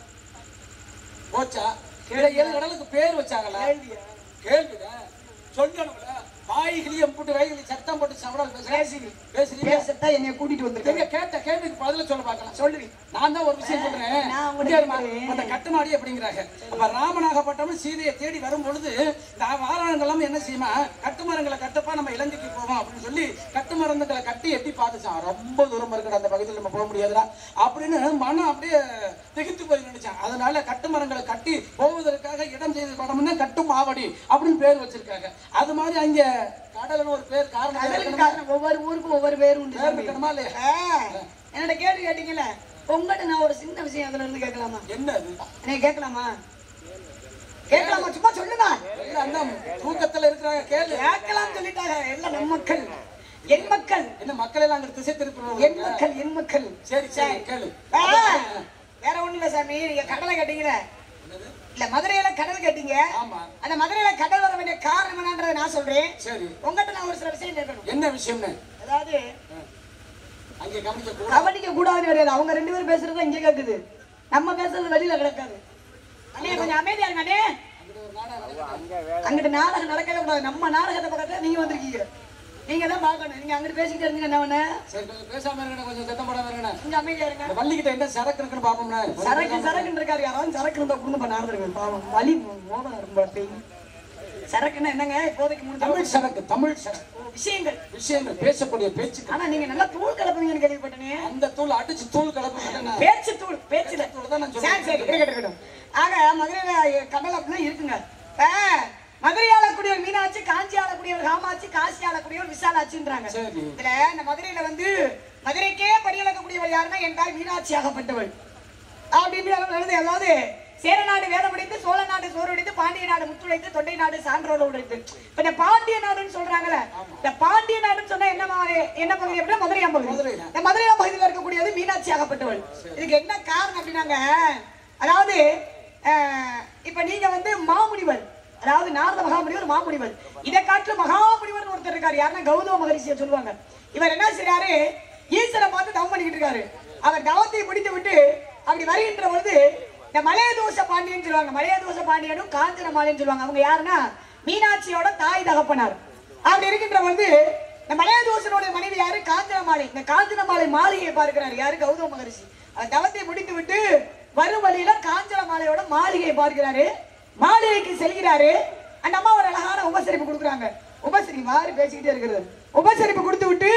போச்சா இல்ல ஏழு கடலுக்கு பேர் வச்சாங்களா கேள்விதான் சொல்லணும்ல வாய்கிளிய போட்டு வைகிளி சத்தம் போட்டு சவடால் பேசுறேன் பேசுறீங்க பேசத்தான் என்னைய கூட்டிட்டு எங்க வந்திருக்கேன் கேட்ட கேள்விக்கு பதில சொல்ல பார்க்கலாம் சொல்லுவி நான் தான் ஒரு விஷயம் சொல்றேன் நான் உங்களை இங்க இருமா, கேட்கிறேன். அந்த கட்டுமாடி அப்படிங்கிறாங்க அப்ப ராமநாகப்பட்டவன் சீதையை தேடி வரும் பொழுது நான் வாராங்கெல்லாம் என்ன செய்யுமா கட்டுமரங்களை கட்டப்பா நம்ம இலங்கைக்கு போவோம் அப்படின்னு சொல்லி கட்டுமரங்களை கட்டி எட்டி பார்த்துச்சான் ரொம்ப தூரம் இருக்கடா அந்த பகுதியில் நம்ம போக முடியாதுடா அப்படின்னு மனம் அப்படியே திகித்து போய் நினைச்சான் அதனால கட்டுமரங்களை கட்டி போவதற்காக இடம் செய்த படம்னா கட்டு மாவடி அப்படின்னு பேர் வச்சிருக்காங்க அது மாதிரி அங்க கடல்னு ஒரு பேர் காரணம் கடலுக்கு இருக்கணுமா? காரணம் ஒவ்வொரு ஊருக்கும் ஒவ்வொரு பேரும் உண்டு பேர் சாமி. இருக்கணுமா இல்லையா ஆ, என்னோட கேள்வி கேட்டீங்கல்ல உங்ககிட்ட நான் ஒரு சின்ன விஷயம் அதுல இருந்து கேட்கலாமா என்ன அது நீ கேட்கலாமா கேட்கலாமா சும்மா சொல்லுங்க எல்லாம் அந்த தூக்கத்துல இருக்கிறாங்க கேளு கேட்கலாம் சொல்லிட்டாங்க எல்லாம் நம்ம மக்கள் என் மக்கள் என்ன மக்கள் எல்லாம் அங்க திசை என் திருப்புறோம் மக்கள் என் மக்கள் சரி சரி கேளு ஆ, வேற ஒண்ணும் இல்ல சாமி நீங்க கடலை கேட்டீங்கல்ல இல்ல மதுரையில கடல் கேட்டீங்க ஆமா அந்த மதுரையில கடல் வர வேண்டிய காரணம் என்னன்றதை நான் சொல்றேன் சரி உங்ககிட்ட நான் ஒரு சில விஷயம் கேட்கணும் என்ன விஷயம்னு அதாவது அங்க கவனிக்க கூட கவனிக்க கூடாதுன்னு கிடையாது அவங்க ரெண்டு பேரும் பேசுறது இங்க கேக்குது நம்ம பேசுறது வெளியில கிடக்காது அண்ணே கொஞ்சம் அமைதியா இருங்க அண்ணே அங்கிட்டு நாடகம் நடக்கவே கூடாது நம்ம நாடகத்தை பக்கத்துல நீங்க வந்திருக்கீங்க நீங்க தான் பார்க்கணும் நீங்க அங்கிட்டு பேசிக்கிட்டு இருந்தீங்க என்ன பண்ண சரி கொஞ்சம் பேசாம இருக்கணும் கொஞ்சம் சத்தம் போடாம இருக்கணும் கொஞ்சம் அமைதியா இருங்க இந்த வள்ளிக்கிட்ட என்ன சரக்கு இருக்குன்னு பாப்போம்னா சரக்கு சரக்குன்னு இருக்காரு யாராவது சரக்கு இருந்தா குடும்ப நடந்துருங்க பாவம் வலி மோதம் ரொம்ப பேய் சரக்குன்னா என்னங்க இப்போதைக்கு முடிஞ்ச தமிழ் சரக்கு தமிழ் சரக்கு விஷயங்கள் விஷயங்கள் பேசக்கூடிய பேச்சுக்கு ஆனா நீங்க நல்லா தூள் கலப்புவீங்கன்னு கேள்விப்பட்டனே அந்த தூள் அடிச்சு தூள் கலப்பு கிட்டனா பேச்சு தூள் பேச்சுல தூள் தான் நான் சரி சொல்றேன் சரி இருக்கட்டும் இருக்கட்டும் ஆக மதுரையில கடல் அப்படின்னா இருக்குங்க இப்ப மதுரை ஆளக்கூடியவர் மீனாட்சி காஞ்சி ஆளக்கூடியவர் காமாட்சி காசி ஆளக்கூடியவர் விசாலாட்சின்றாங்க சரி. இதுல இந்த மதுரையில வந்து மதுரைக்கே படியளக்கக்கூடியவர் யாருன்னா என் தாய் மீனாட்சி ஆகப்பட்டவள் அப்படின்னு எழுது அதாவது சேரநாடு வேதமடைந்து சோழ நாடு சோறுடைந்து பாண்டிய நாடு முத்துழைத்து தொண்டை நாடு சான்றோடு உடைத்து இப்ப இந்த பாண்டிய நாடுன்னு சொல்றாங்கல்ல இந்த பாண்டிய நாடுன்னு சொன்னா என்ன மா- என்ன பகுதி அப்படின்னா மதுரை பகுதி மதுரை. இந்த மதுரை பகுதியில் இருக்கக்கூடியது மீனாட்சி ஆகப்பட்டவள் இதுக்கு என்ன காரணம் அப்படின்னாங்க அதாவது அஹ், இப்ப நீங்க வந்து மாமுனிவர் அதாவது நாரத மகாமுனிவர் மாமுனிவர் இதை காட்டிலும் மகாமுனிவர் ஒருத்தர் இருக்காரு யாருன்னா கௌதம மகரிஷியை சொல்லுவாங்க இவர் என்ன செய்றாரு ஈஸ்வரை பார்த்து தவம் பண்ணிக்கிட்டு இருக்காரு அவர் தவத்தை முடித்து விட்டு அப்படி வருகின்ற பொழுது இந்த மலையதோஷ பாண்டியன் சொல்லுவாங்க மலையதோஷ பாண்டியனும் காஞ்சன மாலைன்னு சொல்லுவாங்க அவங்க யாருன்னா மீனாட்சியோட தாய் தகப்பனார் அப்படி இருக்கின்ற பொழுது இந்த மலையதோஷனுடைய மனைவி யாரு காஞ்சனமாலை இந்த காஞ்சனமாலை மாளிகையை பார்க்கிறார் யாரு கௌதம மகரிஷி அவர் தவத்தை முடித்து விட்டு வரும் வழியில காஞ்சனமாலையோட மாளிகையை பார்க்கிறாரு மாளிகைக்கு செல்கிறாரு அந்த அம்மா ஒரு அழகான உபசரிப்பு கொடுக்குறாங்க உபசரி மாறி பேசிக்கிட்டே இருக்கிறது உபசரிப்பு கொடுத்து விட்டு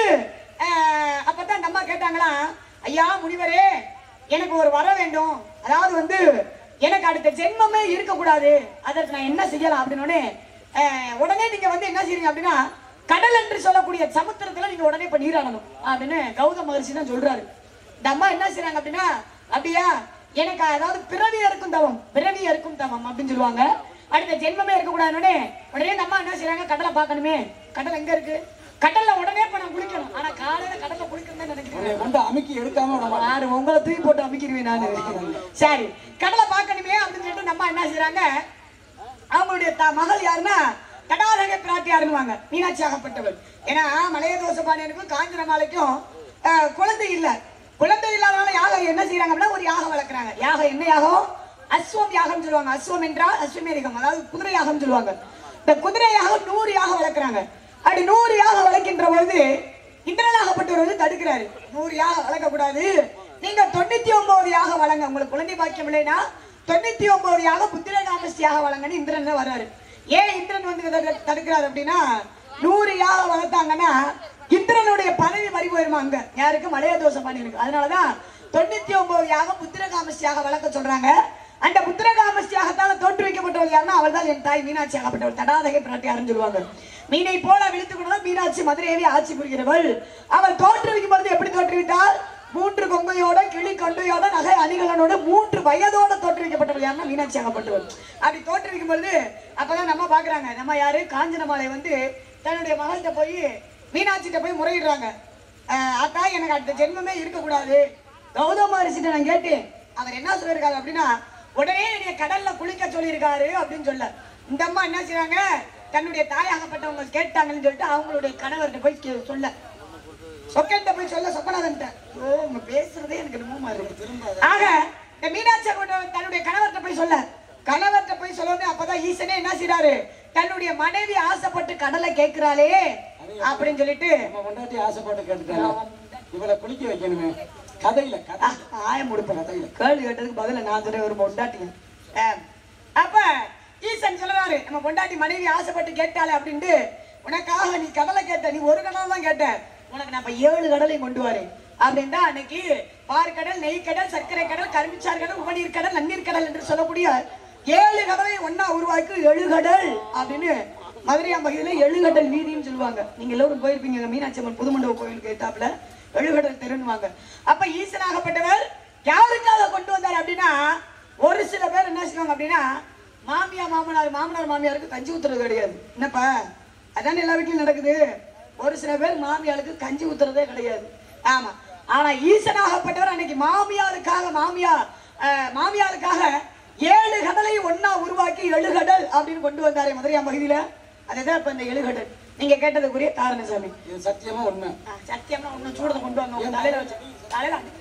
ஆஹ், அப்பதான் அந்த அம்மா கேட்டாங்களா ஐயா முனிவரே எனக்கு ஒரு வர வேண்டும் அதாவது வந்து எனக்கு அடுத்த ஜென்மமே இருக்கக்கூடாது அதற்கு நான் என்ன செய்யலாம் அப்படின்னு உடனே, ஆஹ், உடனே நீங்க வந்து என்ன செய்றீங்க அப்படின்னா கடல் என்று சொல்லக்கூடிய சமுத்திரத்துல நீங்க உடனே இப்ப நீராடணும் அப்படின்னு கௌதம மகர்ஷி தான் சொல்றாரு இந்த அம்மா என்ன செய்றாங்க அப்படின்னா அப்படியா எனக்கு அதாவது பிறவி இருக்கும் தவம் பிறவி இருக்கும் தவம் அப்படின்னு சொல்லுவாங்க அடுத்த ஜென்மமே இருக்கக்கூடாதுன்னு உடனே உடனே இந்த அம்மா என்ன செய்றாங்க கடலை பார்க்கணுமே கடல் எங்க இருக்கு கடல்ல உடனே இப்ப நான் குளிக்கணும் ஆனா காலையில கடல்ல குளிக்கணும்னு நினைக்கிறேன் உன்னை கொண்டு அமுக்கி எடுக்காம விட மாட்டேன். யாரு உங்களை தூக்கி போட்டு அமைக்கிருவேன் நானு சரி கடலை பார்க்கணுமே அப்படின்னு சொல்லிட்டு நம்ம என்ன செய்றாங்க அவங்களுடைய த- மகள் யாருன்னா தடாதக பிராட்டியாருன்னுவாங்க மீனாட்சி ஆகப்பட்டவள் ஏன்னா மலைய தோசபாண்டியனுக்கும் காஞ்சன மாலைக்கும் அஹ், குழந்தை இல்ல குழந்தை இல்லாதனால யாகம் என்ன செய்யறாங்க அப்படின்னா ஒரு யாகம் வளர்க்குறாங்க யாகம் என்ன யாகம் அஸ்வம் யாகம் சொல்லுவாங்க அஸ்வம் என்றால் அஸ்வமேதிகம் அதாவது குதிரை யாகம் சொல்லுவாங்க இந்த குதிரை யாகம் நூறு யாகம் வளர்க்குறாங்க அப்படி நூறு யாகம் வளர்க்கின்ற பொழுது இந்திரனாகப்பட்டவர் வந்து தடுக்கிறாரு நூறு யாகம் வளர்க்கக்கூடாது நீங்க தொண்ணூத்தி ஒன்பது யாக வழங்க உங்களுக்கு குழந்தை பாக்கியம் இல்லைன்னா தொண்ணூத்தி ஒன்பது யாக புத்திர காமஸ்தியாக வழங்கன்னு இந்திரன் தான் வர்றாரு ஏன் இந்திரன் வந்து இதை தடு- தடுக்கிறாரு அப்படின்னா நூறு யாக வளர்த்தாங்கன்னா இந்திரனுடைய பதவி மறி போயிருமா அங்க யாருக்கு மலைய தோஷம் பண்ணிருக்கு அதனாலதான் தொண்ணூத்தி ஒன்பது யாகம் புத்திர காமஸ்தியாக வளர்க்க சொல்றாங்க அந்த புத்திர காமஸ்தியாகத்தால தோற்றுவிக்கப்பட்டவள் யாருன்னா அவள் தான் என் தாய் மீனாட்சி ஆகப்பட்டவள் தடாதகை பிராட்டியாருன்னு சொல்லுவாங்க மீனை போல விழுத்து கொண்டுதான் மீனாட்சி மதுரையேறி ஆட்சி புரிகிறவள் அவள் தோற்றுவிக்கும் பொழுது எப்படி தோற்றுவித்தாள் மூன்று கொங்கையோட கிளி கொண்டையோட நகை அணிகளோட மூன்று வயதோட தோற்றுவிக்கப்பட்டவள் யாருன்னா மீனாட்சி ஆகப்பட்டவள் அப்படி தோற்றுவிக்கும் பொழுது அப்பதான் நம்ம பாக்குறாங்க நம்ம யாரு காஞ்சனமாலை வந்து தன்னுடைய மகள்கிட்ட போய் மீனாட்சிகிட்ட போய் முறையிடுறாங்க அஹ் அத்தா எனக்கு அடுத்த ஜென்மமே இருக்கக்கூடாது கௌதம ரிஷிட்ட நான் கேட்டேன் அவர் என்ன சொல்லியிருக்காரு அப்படின்னா உடனே என்னைய கடல்ல குளிக்க சொல்லியிருக்காரு அப்படின்னு சொல்ல இந்த அம்மா என்ன செய்றாங்க தன்னுடைய தாயாகப்பட்டவங்க கேட்டாங்கன்னு சொல்லிட்டு அவங்களுடைய கணவர்கிட்ட போய் கே- சொல்ல சொக்கன்ட்ட போய் சொல்ல சொக்கநாதன்ட்ட ஓ உங்க பேசுறதே எனக்கு ரொம்ப மாதிரி இருக்கு ஆக இந்த மீனாட்சி அம்மன் தன்னுடைய கணவர்கிட்ட போய் சொல்ல கணவர்கிட்ட போய் சொல்லணும் அப்பதான் ஈசனே என்ன செய்றாரு தன்னுடைய மனைவி ஆசைப்பட்டு கடலை கேட்கிறாளே அப்படின்னு சொல்லிட்டு நம்ம பொண்டாட்டி ஆசைப்பட்டு கேட்டுட்டாங்க இவளை குளிக்க வைக்கணுமே கதையில கதை ஆயம் முடிப்பேன் கேள்வி கேட்டதுக்கு பதில நான் சொல்றேன் ஒரு பொண்டாட்டிங்க ஆம். அப்ப ஈசன் சொல்றாரு நம்ம பொண்டாட்டி மனைவி ஆசைப்பட்டு கேட்டாளே அப்படின்ட்டு உனக்காக நீ கடலை கேட்ட நீ ஒரு கடல் தான் கேட்ட உனக்கு நான் இப்ப ஏழு கடலையும் கொண்டு வரேன் அப்படின்ட்டு அன்னைக்கு பார்க்கடல் நெய்க்கடல் சர்க்கரை கடல் கருமிச்சார் கடல் உபநீர் கடல் நன்னீர் கடல் என்று சொல்லக்கூடிய ஏழு கடலை ஒன்னா உருவாக்கி எழுகடல் அப்படின்னு மதுரையாம் பகுதியில எழுகடல் வீதின்னு சொல்லுவாங்க நீங்க எல்லாரும் போயிருப்பீங்க மீனாட்சி அம்மன் புதுமண்டப கோயிலுக்கு ஏத்தாப்புல எழுகடல் தெருன்னுவாங்க அப்ப ஈசனாகப்பட்டவர் யாருக்காக கொண்டு வந்தார் அப்படின்னா ஒரு சில பேர் என்ன செய்வாங்க அப்படின்னா மாமியா மாமனார் மாமனார் மாமியாருக்கு கஞ்சி ஊத்துறது கிடையாது என்னப்பா அதானே எல்லா வீட்லயும் நடக்குது ஒரு சில பேர் மாமியாருக்கு கஞ்சி ஊத்துறதே கிடையாது ஆமா ஆனா ஈசனாகப்பட்டவர் அன்னைக்கு மாமியாருக்காக மாமியார் அஹ், மாமியாருக்காக ஏழு கடலை ஒண்ணா உருவாக்கி எழுகடல் அப்படின்னு கொண்டு வந்தாரு மதுரையா பகுதியில அதுதான் இப்ப இந்த எழுகடல் நீங்க கேட்டதுக்குரிய காரணம் சாமி இது சத்தியமா உண்மை ஆ, சத்தியமா ஒண்ணும் சூடத்தை கொண்டு வாங்க உங்க தலையில வச்சு தலையில அடி.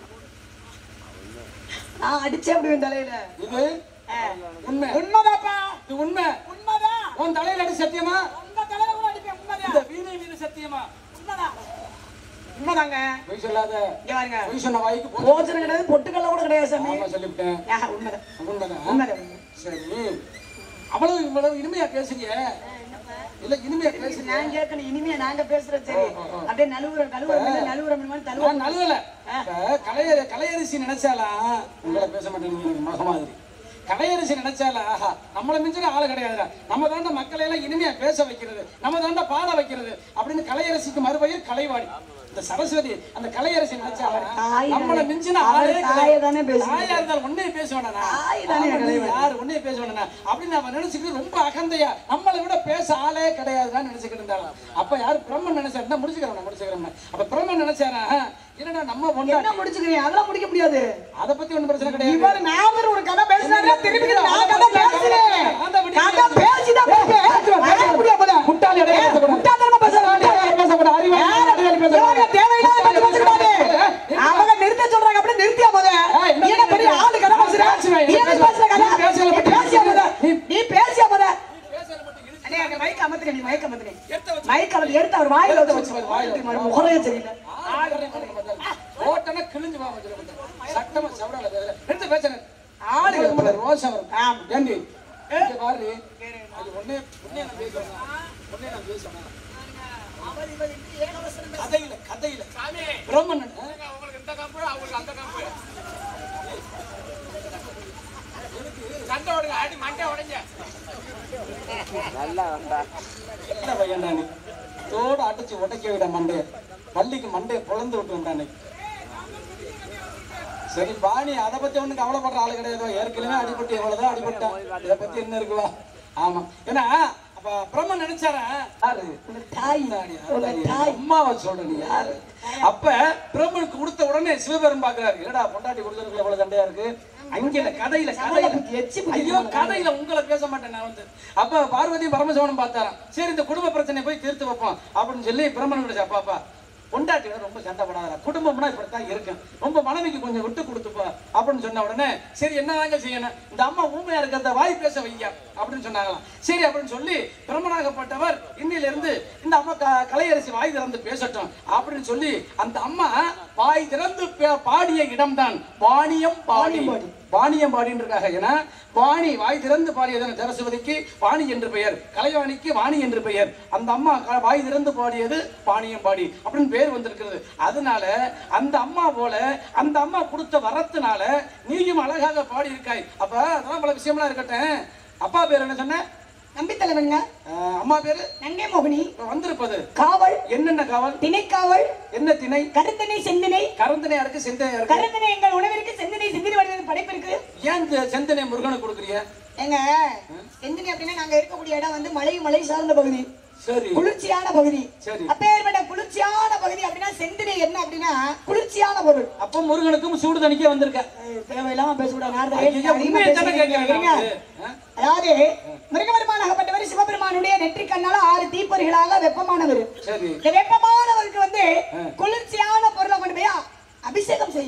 நான் அடிச்சே அப்படிவேன் தலையில இது ஆ. உண்மை உண்மைதாப்பா இது உண்மை உண்மைதான் உன் தலையில அடி சத்தியமா உங்க தலையில கூட அடிப்பேன் உண்மைதான் இந்த வீணை வீணை சத்தியமா உண்மைதான் உண்மைதாங்க பொய் சொல்லாத இங்க பாருங்க பொய் சொன்ன வாய்க்கு போ போச்சனை கிடையாது பொட்டுக்கல்ல கூட கிடையாது சாமி ஆமா சொல்லிவிட்டேன் ஆ, உண்மைதான் உண்மைதான் உண்மைதான் சரி அவ்வளவு இவ்வளவு இனிமையா பேசுறீங்க இல்ல இனிமையா பேசுறீங்க நான் கேட்கணும் இனிமே நாங்க பேசுறது சரி அப்படியே நலுவுறம் கழுவுறம் நலுவுறம் நான் தலுவரம் நழுவல இப்ப கலைய கலையரசி நினைச்சாலாம் உங்களை பேச மாட்டேன் மக மாதிரி கலையரசி நினைச்சாலா ஆஹா நம்மளை மிஞ்சின ஆளு கிடையாதுடா நம்ம தாண்ட மக்களை எல்லாம் இனிமையா பேச வைக்கிறது நம்ம தாண்ட பாட வைக்கிறது அப்படின்னு கலையரசிக்கு மறுபெயர் கலைவாணி இந்த சரஸ்வதி அந்த கலையரசி நினைச்சாலா தாய் நம்மளை தானே. மிஞ்சின அவர் ஆளே தாயை கிடையாது. தானே பேசுது. தாயா இருந்தாலும் உன்னைய பேசுவானா தாய் தானே கலைவாணி. யாரு உன்னைய பேசுவானா அப்படின்னு அவன் நினைச்சுக்கிட்டு ரொம்ப அகந்தையா நம்மளை விட பேச ஆளே கிடையாதுன்னு நினைச்சுக்கிட்டு இருந்தாலும் அப்ப யாரு பிரம்மன் நினைச்சாருன்னா முடிச்சுக்கிறவன முடிச்சுக்கிறவன அப்ப பிரம்மன் நினைச்சாரா என்னடா நம்ம என்ன பொண்ணு முடிச்சுக்கிறீங்க அதெல்லாம் முடிக்க முடியாது அதை பத்தி ஒண்ணும் பிரச்சனை கிடையாது இவர் நாகர் ஒரு கதை பேசினாரு திருப்பி நான் கதை பேசுறேன் கதை பேசிதான் பேசுவேன் பேச முடியாது முட்டாள் இடையில பேசக்கூடாது. முட்டாள்தனமா பேசுறாங்க பேசக்கூடாது. அறிவாளி இடையில பேசக்கூடாது. இவங்க தேவையில்லாத பேச்சு பேசக்கூடாது. அவங்க நிறுத்த சொல்றாங்க அப்படி நிறுத்தியா முத ஏய், நீ என்ன பெரிய ஆளு கதை பேசுற பேசுவேன், நீ என்ன பேசுற கதை நீ பேசுறத நீ பத்தி பேசியா முத நீ- நீ பேசியா முத அண்ணே, அங்க மைக் அமர்த்துங்க, நீ மைக் அமர்த்துங்க. மைக் அமர்த்தி எடுத்து அவர் வாயில வச்சு வச்சு பாரு, வாயில வச்சு. வச்சு முகரையே சரியில்லை ஓட்டனா கிழிஞ்சு வா மச்சான் கொஞ்சம். சட்டமா செவடால பேசுற. எடுத்து பேசுறேன். ஆளு ஆளுக்கு மட்டும் ரோஷா வரும். ஆமா. ஏண்டி? இங்க பாரு. அது ஒண்ணே ஒண்ணே நான் பேசுவேன். ஒண்ணே நான் பேசுவேன். கதையில கதையில பிரம்மன் என்ன பையன் நானு தோட அடிச்சு உடைக்க விட மண்டைய பள்ளிக்கு மண்டைய பொழந்து விட்டு வந்தானே சரி பாணி அதை பத்தி ஒண்ணும் கவலைப்படுற ஆளு கிடையாது ஏற்கனவே அடிபட்டு எவ்வளவுதான் அடிபட்டான் இதை பத்தி என்ன இருக்குவா ஆமா ஏன்னா அப்ப பிரம்மன் நினைச்சாரா யாரு தாய் தாடி, உங்க தாடி. தாய் அம்மாவை சொல்ற நீ யாரு அப்ப பிரம்மனுக்கு கொடுத்த உடனே சிவபெரும் பாக்குறாரு என்னடா பொண்டாட்டி கொடுத்ததுக்குள்ள எவ்வளவு சண்டையா இருக்கு அங்க இல்ல கதையில கதையில புத்தி, எச்சி புத்தி ஐயோ கதையில உங்களை பேச மாட்டேன் நான் வந்து அப்ப பார்வதி பரமசிவனும் பார்த்தாராம் சரி இந்த குடும்ப பிரச்சனை போய் தீர்த்து வைப்போம் அப்படின்னு சொல்லி பிரம்மன் விடுச்சு அப்பா அப்பா பொண்டாட்டியோட ரொம்ப சண்டை போடாதா குடும்பம்னா இப்படித்தான் இருக்கும் ரொம்ப மனைவிக்கு கொஞ்சம் விட்டு கொடுத்துப்பா அப்படின்னு சொன்ன உடனே சரி என்னதாங்க செய்யணும் இந்த அம்மா ஊமையா இருக்கிறத வாய் பேச வைங்க அப்படின்னு சொன்னாங்களாம் சரி அப்படின்னு சொல்லி பிரம்மனாகப்பட்டவர் இன்னில இருந்து இந்த அம்மா க- கலையரசி வாய் திறந்து பேசட்டும் அப்படின்னு சொல்லி அந்த அம்மா வாய் திறந்து பே- பாடிய இடம்தான் வாணியம் பாடி வாணியம் பாடின்னு இருக்காங்க ஏன்னா வாணி வாய் திறந்து பாடியது சரஸ்வதிக்கு வாணி என்று பெயர் கலைவாணிக்கு வாணி என்று பெயர் அந்த அம்மா க- வாய் திறந்து பாடியது வாணியம் பாடி அப்படின்னு பேர் வந்திருக்கிறது அதனால அந்த அம்மா போல அந்த அம்மா கொடுத்த வரத்தினால நீயும் அழகாக பாடி இருக்காய் அப்ப அதெல்லாம் பல விஷயம்லாம் இருக்கட்டும் அப்பா பேர் என்ன சொன்ன நம்பி தலைவனுங்க அஹ், அம்மா பேரு நங்கை மோகினி இப்ப வந்திருப்பது காவல் என்னென்ன காவல் திணைக்காவல் என்ன திணை கருந்தனை செந்தினை கரந்தனையா இருக்கு செந்தனையா இருக்கு கருந்தனை எங்கள் உணவிற்கு செந்தினை சிந்திரி வடிவம் படைப்பு இருக்கு ஏன் இந்த செந்தனை முருகனுக்கு கொடுக்குறிய ஏங்க செந்தினி அப்படின்னா நாங்க இருக்கக்கூடிய இடம் வந்து மலை மலை சார்ந்த பகுதி சரி குளிர்ச்சியான பகுதி சரி. அப்பேற்பட்ட குளிர்ச்சியான பகுதி அப்படின்னா செந்தினை என்ன அப்படின்னா குளிர்ச்சியான பொருள் அப்ப முருகனுக்கும் சூடு தணிக்க வந்திருக்க அஹ் தேவையில்லாம பேசக்கூடாது நேரத்துல ஐயா, அதிகமா உண்மையை தானே பேசுறீங்க. கேட்கிறேன் இருங்க. நான் வந்து. ஆ? அதாவது மிருகபெருமானாகப்பட்டவர் சிவபெருமானுடைய நெற்றி கண்ணால ஆறு தீப்பொறிகளால வெப்பமானவர் சரி இந்த வெப்பமானவருக்கு வந்து குளிர்ச்சியான பொருளை கொண்டு போய் அபிஷேகம் செய்யணும்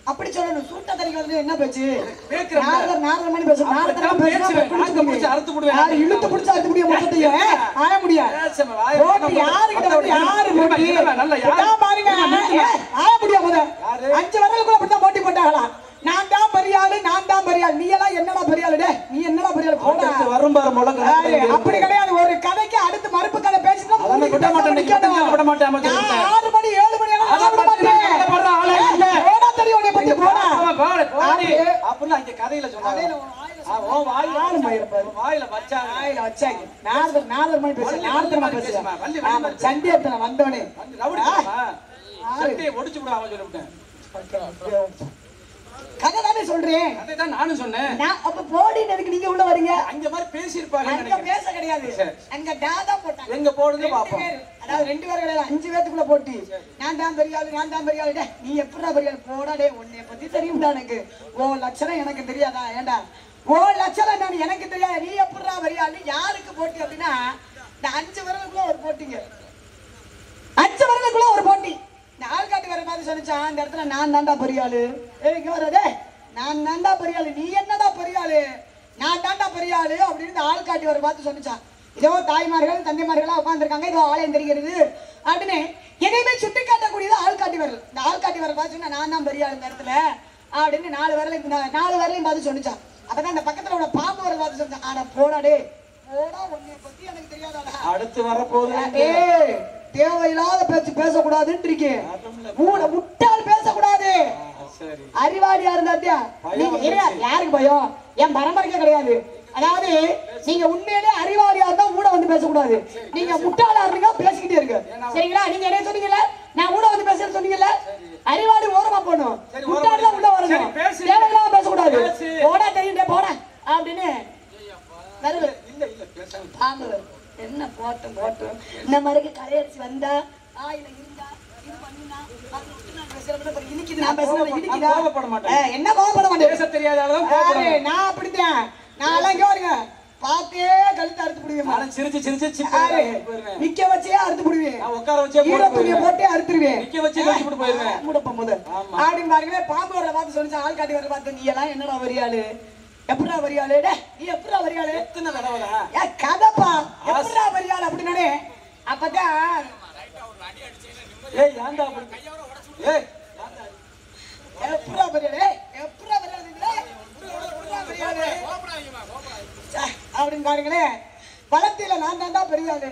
அப்படி சொல்லணும் சூட்டா தரிக்கிறது என்ன பேச்சு கேக்குறேன். நாலரை நாலரை மணி பேச நாலரை அப்படித்தான் பேசுவேன். நாக்க பிடிச்சு அறுத்து விடுவேன். யாரு இழுத்து பிடிச்சு அறுத்து முடியும் மொத்தத்தையும் ஆய முடியாது பேசுவேன். வாயை போட்டி திறந்து யாருக்கிட்ட வந்து யாரு இருமா, போட்டி இருமா, நல்லா யாரு? இதான் பாருங்க ஏ, ஆய முடியாது முத யாரு? அஞ்சு வரலுக்குள்ள அப்படித்தான் போட்டி போட்டாங்களா நான் தான் பெரிய ஆளு நான் தான் பெரிய ஆளு நீ எல்லாம் என்னடா பெரிய ஆளு டேய் நீ என்னடா பெரிய ஆளு போடா அடுத்து வரும் பாரு முழங்க ஆளு, அப்படி கிடையாது ஒரு கதைக்கு அடுத்து மறுப்பு கதை பேசினா அதெல்லாம் மூடிட்டு விட மாட்டேன், பேசாம நிக்க நிக்கணும். விட மாட்டேன், அமைச்சர் நான் விட்டேன். ஆறு மணி ஏழு மணி எல்லாம் அதை நான் விட பத்தி நான் மாட்டேன். கவலைப்படுற ஆளே இல்ல. போடா தெரியும் உன்னை பத்தி போடா ஆமா, பாரு, போடி. ஆளு. அப்படின்னு அங்க கதையில சொன்னாங்க. கதையில உன் வாயில ஆ, உன் வாயில ஆளு மயிரை பாரு. உன் வாயில வச்சாங்க. வாயில வச்சாங்க நாலு நாலு மணி பேச வள்ளி, நாலு வள்ளி பேசுறேன் பேசுமா, வள்ளி, வள்ளி ஆமா பேசு. சண்டி எடுத்து வந்தவனே வந்து ரவுடி போடுமா? சட்டையை ஒடிச்சு விடாம சொல்லிவிட்டேன். கதை தானே சொல்றேன் அதைத்தான் நானும் சொன்னேன் நான் அப்ப போடின்னு எதுக்கு நீங்க உள்ள வரீங்க அங்க மாதிரி பேசியிருப்பாங்கன்னு அங்க நினைக்கிறேன். பேச கிடையாது சரி. அங்க டாதா போட்டாங்க எங்க போடுங்க ரெண்டு பாப்போம் பேரு. அதாவது ரெண்டு பேர் கிடையாது அஞ்சு பேத்துக்குள்ள போட்டி நான் தான் பெரிய ஆளு நான் தான் பெரிய ஆளு டேய், நீ எப்படிடா பெரிய ஆளு போடா டே உன்னை பத்தி தெரியும்டா எனக்கு ஓ லட்சணம் எனக்கு தெரியாதா ஏண்டா ஓ லட்சணம் நான் எனக்கு தெரியாது நீ எப்படிடா பெரிய ஆளு யாருக்கு போட்டி அப்படின்னா இந்த அஞ்சு விரலுக்குள்ள ஒரு போட்டிங்க அஞ்சு வருடக்குள்ள ஒரு போட்டி இந்த ஆள்காட்டி வர மாதிரி சொன்னிச்சான் அந்த இடத்துல நான் தாண்டா பெரிய ஆளு ஏய் இங்க வரதே நான் தாண்டா பெரிய ஆளு நீ என்னடா பெரிய ஆளு நான் தாண்டா பெரிய ஆளு அப்படின்னு இந்த ஆள்காட்டி வர பார்த்து சொன்னிச்சான் இதோ தாய்மார்கள் தந்தைமார்களா உட்காந்துருக்காங்க இதோ ஆலயம் தெரிகிறது அப்படின்னு எதையுமே சுட்டி காட்டக்கூடியது ஆள்காட்டி வரல் இந்த ஆள்காட்டி வர பார்த்து சொன்னா நான் தான் பெரிய ஆளு இந்த இடத்துல அப்படின்னு நாலு வரலையும் இந்த நாலு வரலையும் பார்த்து சொன்னிச்சான் அப்பதான் அந்த பக்கத்துல உள்ள பாம்பு வர பார்த்து சொன்னான் ஆனா போடா டே போடா உன்னை பத்தி எனக்கு தெரியாதாடா அடுத்து வரப்போகுது ஏய், தேவையில்லாத பேச்சு பேசக்கூடாதுன்னு இருக்கேன் மூட முட்டாள் பேசக்கூடாது சரி அறிவாளியா இருந்தாத்தியா நீங்க இருங்க, யாருக்கு பயம் என் பரம்பரைக்கே கிடையாது அதாவது நீங்க உண்மையிலே அறிவாளியா இருந்தா ஊட வந்து பேசக்கூடாது நீங்க முட்டாளா இருந்தீங்க பேசிக்கிட்டே இருக்கு சரிங்களா நீங்க என்ன சொன்னீங்கல்ல நான் ஊட வந்து பேசுறேன்னு சொன்னீங்கல்ல அறிவாளி ஓரமா போகணும் சரி, ஓரமா முட்டாள் தான் உள்ள வரணும் சரி, பேசு. தேவையில்லாம பேசக்கூடாது பேசு. போடா தெரியுண்டே போடா அப்படின்னு வருது இல்ல இல்ல பேசாம ஆமா என்ன போட்டும் போட்டும் இந்த மாதிரி கரையடிச்சு வந்தா ஆயில இருந்தா இது பண்ணினா அது விட்டு நான் பேசுறப்ப அப்புறம் இனிக்குது நான் பேசுறது இனிக்குதா நான் கோவப்பட மாட்டேன். ஏய், என்ன கோவப்பட மாட்டேன் பேச தெரியாதாலும் கோபப்படுவேன். ஏய், நான் அப்படித்தான் நான் எல்லாம் இங்க வருங்க பார்த்தே கழுத்து அறுத்து பிடிவேன் நானும் சிரிச்சு சிரிச்சு சிரிச்சு போயிருவேன் நிக்க வச்சே அறுத்து பிடிவேன் நான் உட்கார வச்சே ஈர போட்டு துணியை போயிருவேன் போட்டே அறுத்துருவேன் நிக்க வச்சே கழிச்சு போட்டு போயிருவேன் மூடப்ப முதல் ஆமா. அப்படின்னு பாருங்களே பாம்பு வரல பார்த்து சொல்லிச்சு ஆள் காட்டி வரல பார்த்து நீ எல்லாம் என்னடா வரியாளு எப்படா வரியாளு டேய், நீ எப்படா வரியாளு எத்தனை தடவை ஏன் கதப்பா எப்படா வரியாளு அப்படின்னானே அப்பதான் ஏய் ஏன்டா அப்படி ஏய் எப்படா வரியாளு ஏய், எப்படா வரியாளுங்களே எப்படா வரியாளு ச்சே, அப்படின்னு பாருங்களேன் பலத்தில நான் தான்டா பெரிய ஆளு